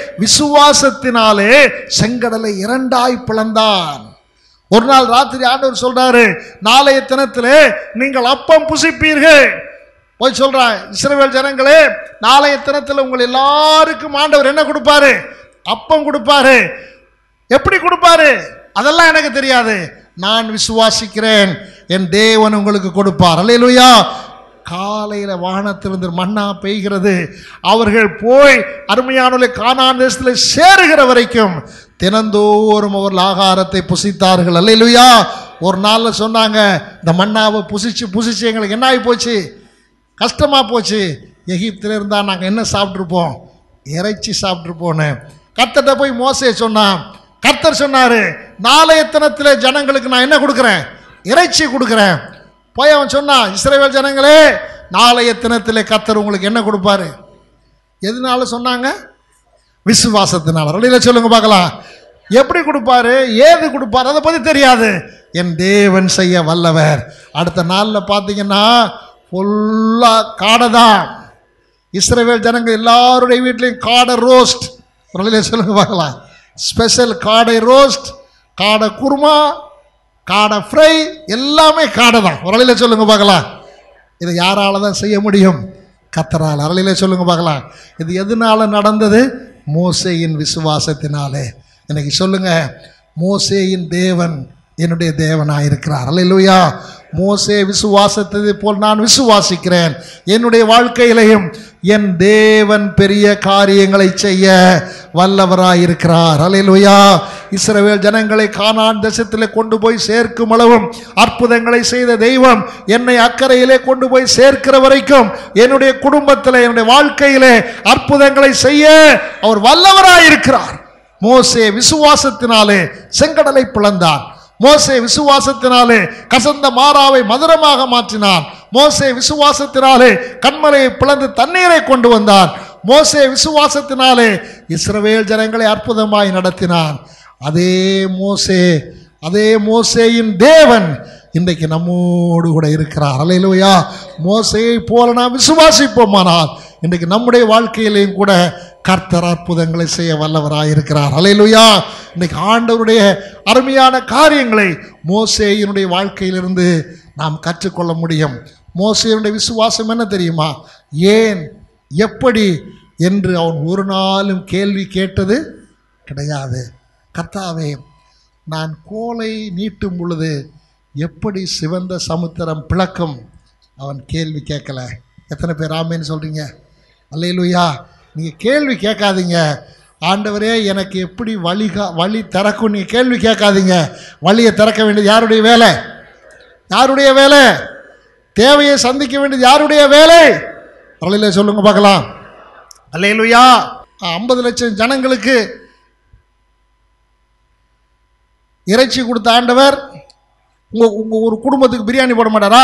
விசுவாசத்தினாலே செங்கடலை இரண்டாய் பிளந்தான் ஒரு நாள் ராத்திரி ஆண்டவர் சொல்றாரு நாளைய தினத்திலே நீங்கள் அப்பம் புசிப்பீர்கள் போய் சொல்றான் இஸ்ரவேல் ஜனங்களே நாளைய தினத்தில் உங்கள் எல்லாருக்கும் ஆண்டவர் என்ன கொடுப்பாரு அப்பம் கொடுப்பாரு எப்படி கொடுப்பாரு அதெல்லாம் எனக்கு தெரியாது நான் விசுவாசிக்கிறேன் என் தேவன் உங்களுக்கு கொடுப்பார் அல்லேலூயா காலையில் வானத்திலிருந்து மண்ணா பெய்கிறது அவர்கள் போய் அருமையானவர்களை கானான் தேசத்தில் சேருகிற வரைக்கும் தினந்தோறும் அவர்கள் ஆகாரத்தை புசித்தார்கள் அல்லேலூயா ஒரு நாளில் சொன்னாங்க இந்த மண்ணாவை புசிச்சு புசிச்சு எங்களுக்கு என்ன ஆகி போச்சு கஷ்டமாக போச்சு எகிப்தில் இருந்தால் நாங்கள் என்ன சாப்பிட்ருப்போம் இறைச்சி சாப்பிட்ருப்போன்னு கர்த்தர்ட்ட போய் மோசே சொன்னான் கர்த்தர் சொன்னார் நாளைய தினத்தில் ஜனங்களுக்கு நான் என்ன கொடுக்குறேன் இறைச்சி கொடுக்குறேன் போய் அவன் சொன்னான் இஸ்ரேல் ஜனங்களே நாளைய தினத்தில் கர்த்தர் உங்களுக்கு என்ன கொடுப்பாரு எதனால சொன்னாங்க விசுவாசத்தினால் ரெடியில் சொல்லுங்க பார்க்கலாம் எப்படி கொடுப்பாரு ஏது கொடுப்பாரு அதை பற்றி தெரியாது என் தேவன் செய்ய வல்லவர் அடுத்த நாளில் பார்த்தீங்கன்னா ஃபுல்லாக காடை தான் இஸ்ரவேல் ஜனங்கள் எல்லாருடைய வீட்லேயும் காடை ரோஸ்ட் ரெடியில் சொல்லுங்க பார்க்கலாம் ஸ்பெஷல் காடை ரோஸ்ட் காடை குருமா காடை ஃப்ரை எல்லாமே காடை தான் ஒரு சொல்லுங்க பார்க்கலாம் இதை யாரால தான் செய்ய முடியும் கத்தரால் அரளிலே சொல்லுங்க பார்க்கலாம் இது எதனால நடந்தது மோசேயின் விசுவாசத்தினாலே இன்னைக்கு சொல்லுங்க மோசேயின் தேவன் என்னுடைய தேவனாக இருக்கிறார் அல்லையா மோசே விசுவாசத்தது போல் நான் விசுவாசிக்கிறேன் என்னுடைய வாழ்க்கையிலையும் என் தேவன் பெரிய காரியங்களை செய்ய வல்லவராய் இருக்கிறார் அல்லையா இஸ்ரவேல் ஜனங்களை கானான் தேசத்தில் கொண்டு போய் சேர்க்கும் அளவும் அற்புதங்களை செய்த தெய்வம் என்னை அக்கறையிலே கொண்டு போய் சேர்க்கிற வரைக்கும் என்னுடைய குடும்பத்தில் என்னுடைய வாழ்க்கையிலே அற்புதங்களை செய்ய அவர் வல்லவராய் இருக்கிறார் மோசே விசுவாசத்தினாலே செங்கடலை பிளந்தார் மோசே விசுவாசத்தினாலே கசந்த மாறாவை மதுரமாக மாற்றினான் மோசே விசுவாசத்தினாலே கண்மலையை பிளந்து தண்ணீரை கொண்டு வந்தான் மோசே விசுவாசத்தினாலே இஸ்ரவேல் ஜனங்களை அற்புதமாய் நடத்தினான் அதே மோசே அதே மோசேயின் தேவன் இன்றைக்கு நம்மோடு கூட இருக்கிறார் அலையிலுயா மோசையை போல நாம் விசுவாசிப்போமானால் இன்றைக்கு நம்முடைய வாழ்க்கையிலையும் கூட கர்த்தர் அற்புதங்களை செய்ய வல்லவராய் இருக்கிறார் அலையிலுயா இன்னைக்கு ஆண்டவருடைய அருமையான காரியங்களை மோசேயினுடைய வாழ்க்கையிலிருந்து நாம் கற்றுக்கொள்ள முடியும் மோசேயினுடைய விசுவாசம் என்ன தெரியுமா ஏன் எப்படி என்று அவன் ஒரு நாளும் கேள்வி கேட்டது கிடையாது கர்த்தாவே நான் கோலை நீட்டும் பொழுது எப்படி சிவந்த சமுத்திரம் பிளக்கும் அவன் கேள்வி கேட்கல எத்தனை பேர் ஆமேன்னு சொல்கிறீங்க அல்லையிலுயா நீங்கள் கேள்வி கேட்காதீங்க ஆண்டவரே எனக்கு எப்படி வழி கா- வழி திறக்கும் நீங்கள் கேள்வி கேட்காதீங்க வழியை திறக்க வேண்டியது யாருடைய வேலை யாருடைய வேலை தேவையை சந்திக்க வேண்டியது யாருடைய வேலை அல்லையில சொல்லுங்க பார்க்கலாம் அல்லையிலுயா ஐம்பது லட்சம் ஜனங்களுக்கு இறைச்சி கொடுத்த ஆண்டவர் உங்க உங்க ஒரு குடும்பத்துக்கு பிரியாணி போட மாட்டாரா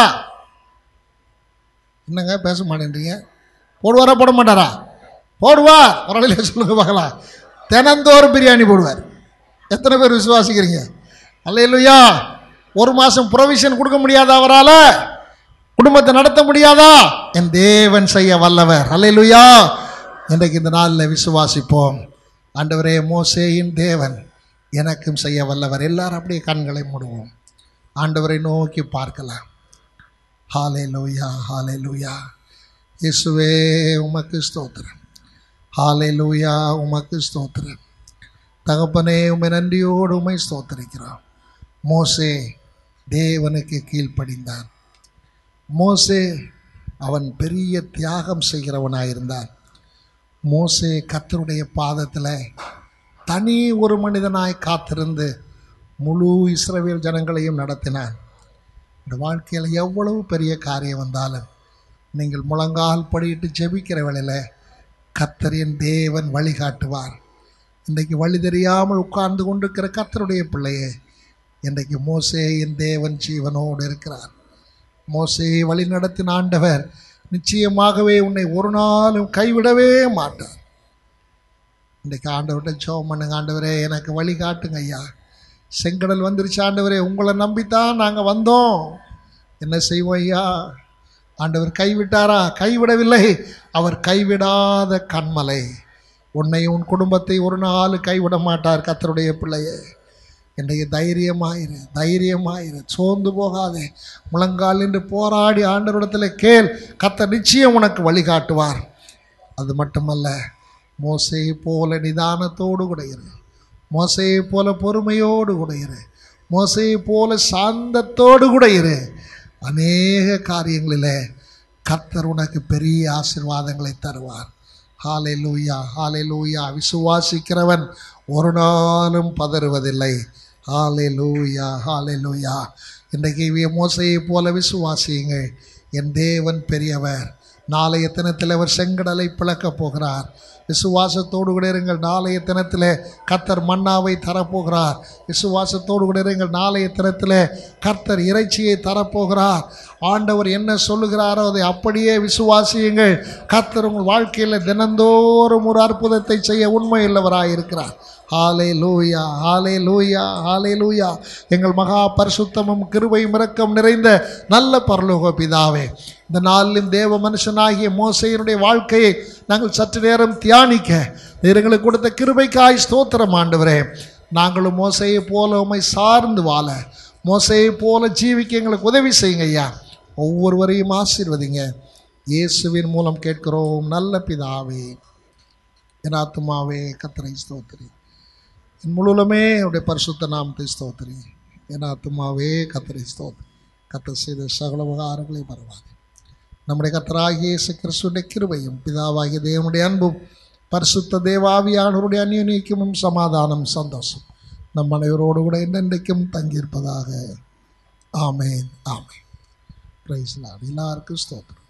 என்னங்க பேச மாட்டேன்றீங்க போடுவாரா போட மாட்டாரா போடுவார் வரலையில சொல்லுங்க பார்க்கலாம் தினந்தோறும் பிரியாணி போடுவார் எத்தனை பேர் விசுவாசிக்கிறீங்க அல்லையா ஒரு மாதம் ப்ரொவிஷன் கொடுக்க முடியாதா அவரால் குடும்பத்தை நடத்த முடியாதா என் தேவன் செய்ய வல்லவர் அல்லையா இன்றைக்கு இந்த நாளில் விசுவாசிப்போம் ஆண்டவரே மோசேயின் தேவன் எனக்கும் செய்ய வல்லவர் எல்லாரும் அப்படியே கண்களை மூடுவோம் ஆண்டவரை நோக்கி பார்க்கலாம் ஹாலே லூயா ஹாலே லூயா இயேசுவே உமக்கு ஸ்தோத்திரம் ஹாலே லூயா உமக்கு ஸ்தோத்திரம் தகப்பனே உமை நன்றியோடு உமை ஸ்தோத்திரிக்கிறோம் மோசே தேவனுக்கு கீழ்ப்படிந்தான் மோசே அவன் பெரிய தியாகம் செய்கிறவனாயிருந்தான் மோசே கர்த்தருடைய பாதத்தில் தனி ஒரு மனிதனாய் காத்திருந்து முழு இஸ்ரவேல் ஜனங்களையும் நடத்தினான் இந்த வாழ்க்கையில் எவ்வளவு பெரிய காரியம் வந்தாலும் நீங்கள் முழங்கால் படியிட்டு ஜெபிக்கிற வேளையில் கர்த்தரின் தேவன் வழிகாட்டுவார் இன்றைக்கு வழி தெரியாமல் உட்கார்ந்து கொண்டிருக்கிற கர்த்தருடைய பிள்ளையே இன்றைக்கு மோசேயின் தேவன் ஜீவனோடு இருக்கிறார் மோசேயை வழி நடத்தின ஆண்டவர் நிச்சயமாகவே உன்னை ஒரு நாளும் கைவிடவே மாட்டார் இன்றைக்கு ஆண்டவர்கிட்ட ஜெபம் பண்ணுங்க ஆண்டவரே எனக்கு வழி காட்டுங்க ஐயா செங்கடல் வந்துருச்சு ஆண்டவரே உங்களை நம்பித்தான் நாங்கள் வந்தோம் என்ன செய்வோம் ஐயா ஆண்டவர் கைவிட்டாரா கைவிடவில்லை அவர் கைவிடாத கண்மலை உன்னை உன் குடும்பத்தை ஒரு நாள் கைவிட மாட்டார் கத்தருடைய பிள்ளையே இன்றைக்கு தைரியமாயிரு தைரியமாயிரு சோர்ந்து போகாதே முழங்கால் நின்று போராடி ஆண்டவரிடத்தில் கேள் கத்த நிச்சயம் உனக்கு வழிகாட்டுவார் அது மட்டுமல்ல மோசையை போல நிதானத்தோடு கூட இரு மோசையை போல பொறுமையோடு கூட இரு மோசையை போல சாந்தத்தோடு கூட இரு அநேக காரியங்களிலே கர்த்தர் உனக்கு பெரிய ஆசீர்வாதங்களை தருவார் ஹாலே லூயா ஹாலே லூயா விசுவாசிக்கிறவன் ஒரு நாளும் பதறுவதில்லை ஹாலே லூயா ஹாலே லூயா இன்றைக்கு இவ்விய மோசையை போல விசுவாசியுங்கள் என் தேவன் பெரியவர் நாளைய தினத்தில் அவர் செங்கடலை பிளக்கப் போகிறார் விசுவாசத்தோடு கூட இருங்கள் நாளைய தினத்திலே கர்த்தர் மன்னாவை தரப்போகிறார் விசுவாசத்தோடு கூட இருங்கள் நாளைய தினத்திலே கர்த்தர் இறைச்சியை தரப்போகிறார் ஆண்டவர் என்ன சொல்லுகிறாரோ அதை அப்படியே விசுவாசியுங்கள் கர்த்தர் உங்கள் வாழ்க்கையில் தினந்தோறும் ஒரு அற்புதத்தை செய்ய உண்மை உள்ளவராக இருக்கிறார் ஹாலே லூயா ஹாலே லூயா ஹாலே லூயா எங்கள் மகா பரிசுத்தமும் கிருபையும் இரக்கம் நிறைந்த நல்ல பரலோக பிதாவே இந்த நாளிலும் தேவ மனுஷனாகிய மோசையினுடைய வாழ்க்கையை நாங்கள் சற்று நேரம் தியானிக்க நீர் எங்களுக்கு கொடுத்த கிருபைக்காய் ஸ்தோத்திரம் ஆண்டவரே நாங்களும் மோசையை போல உம்மை சார்ந்து வாழ மோசையை போல ஜீவிக்க எங்களுக்கு உதவி செய்யுங்க ஐயா ஒவ்வொருவரையும் ஆசீர்வதிங்க இயேசுவின் மூலம் கேட்கிறோம் நல்ல பிதாவே என் ஆத்துமாவே கத்தரை ஸ்தோத்திரி என் முழுவலுமே அவருடைய பரிசுத்த நாமத்தை ஸ்தோத்திரி என் ஆத்துமாவே கத்தரை ஸ்தோத்திரி கத்தர் செய்த சகல உபகாரங்களை பரவாது நம்முடைய கத்தராகிய இயேசு கிறிஸ்துடைய கிருபையும் பிதாவாகிய தேவனுடைய அன்பும் பரிசுத்த தேவாவியானவருடைய அந்நியனிக்குமும் சமாதானம் சந்தோஷம் நம் அனைவரோடு கூட என்னென்றைக்கும் தங்கியிருப்பதாக ஆமேன் ஆமேன் பிரைஸ் எல்லாருக்கும் ஸ்தோத்திரம்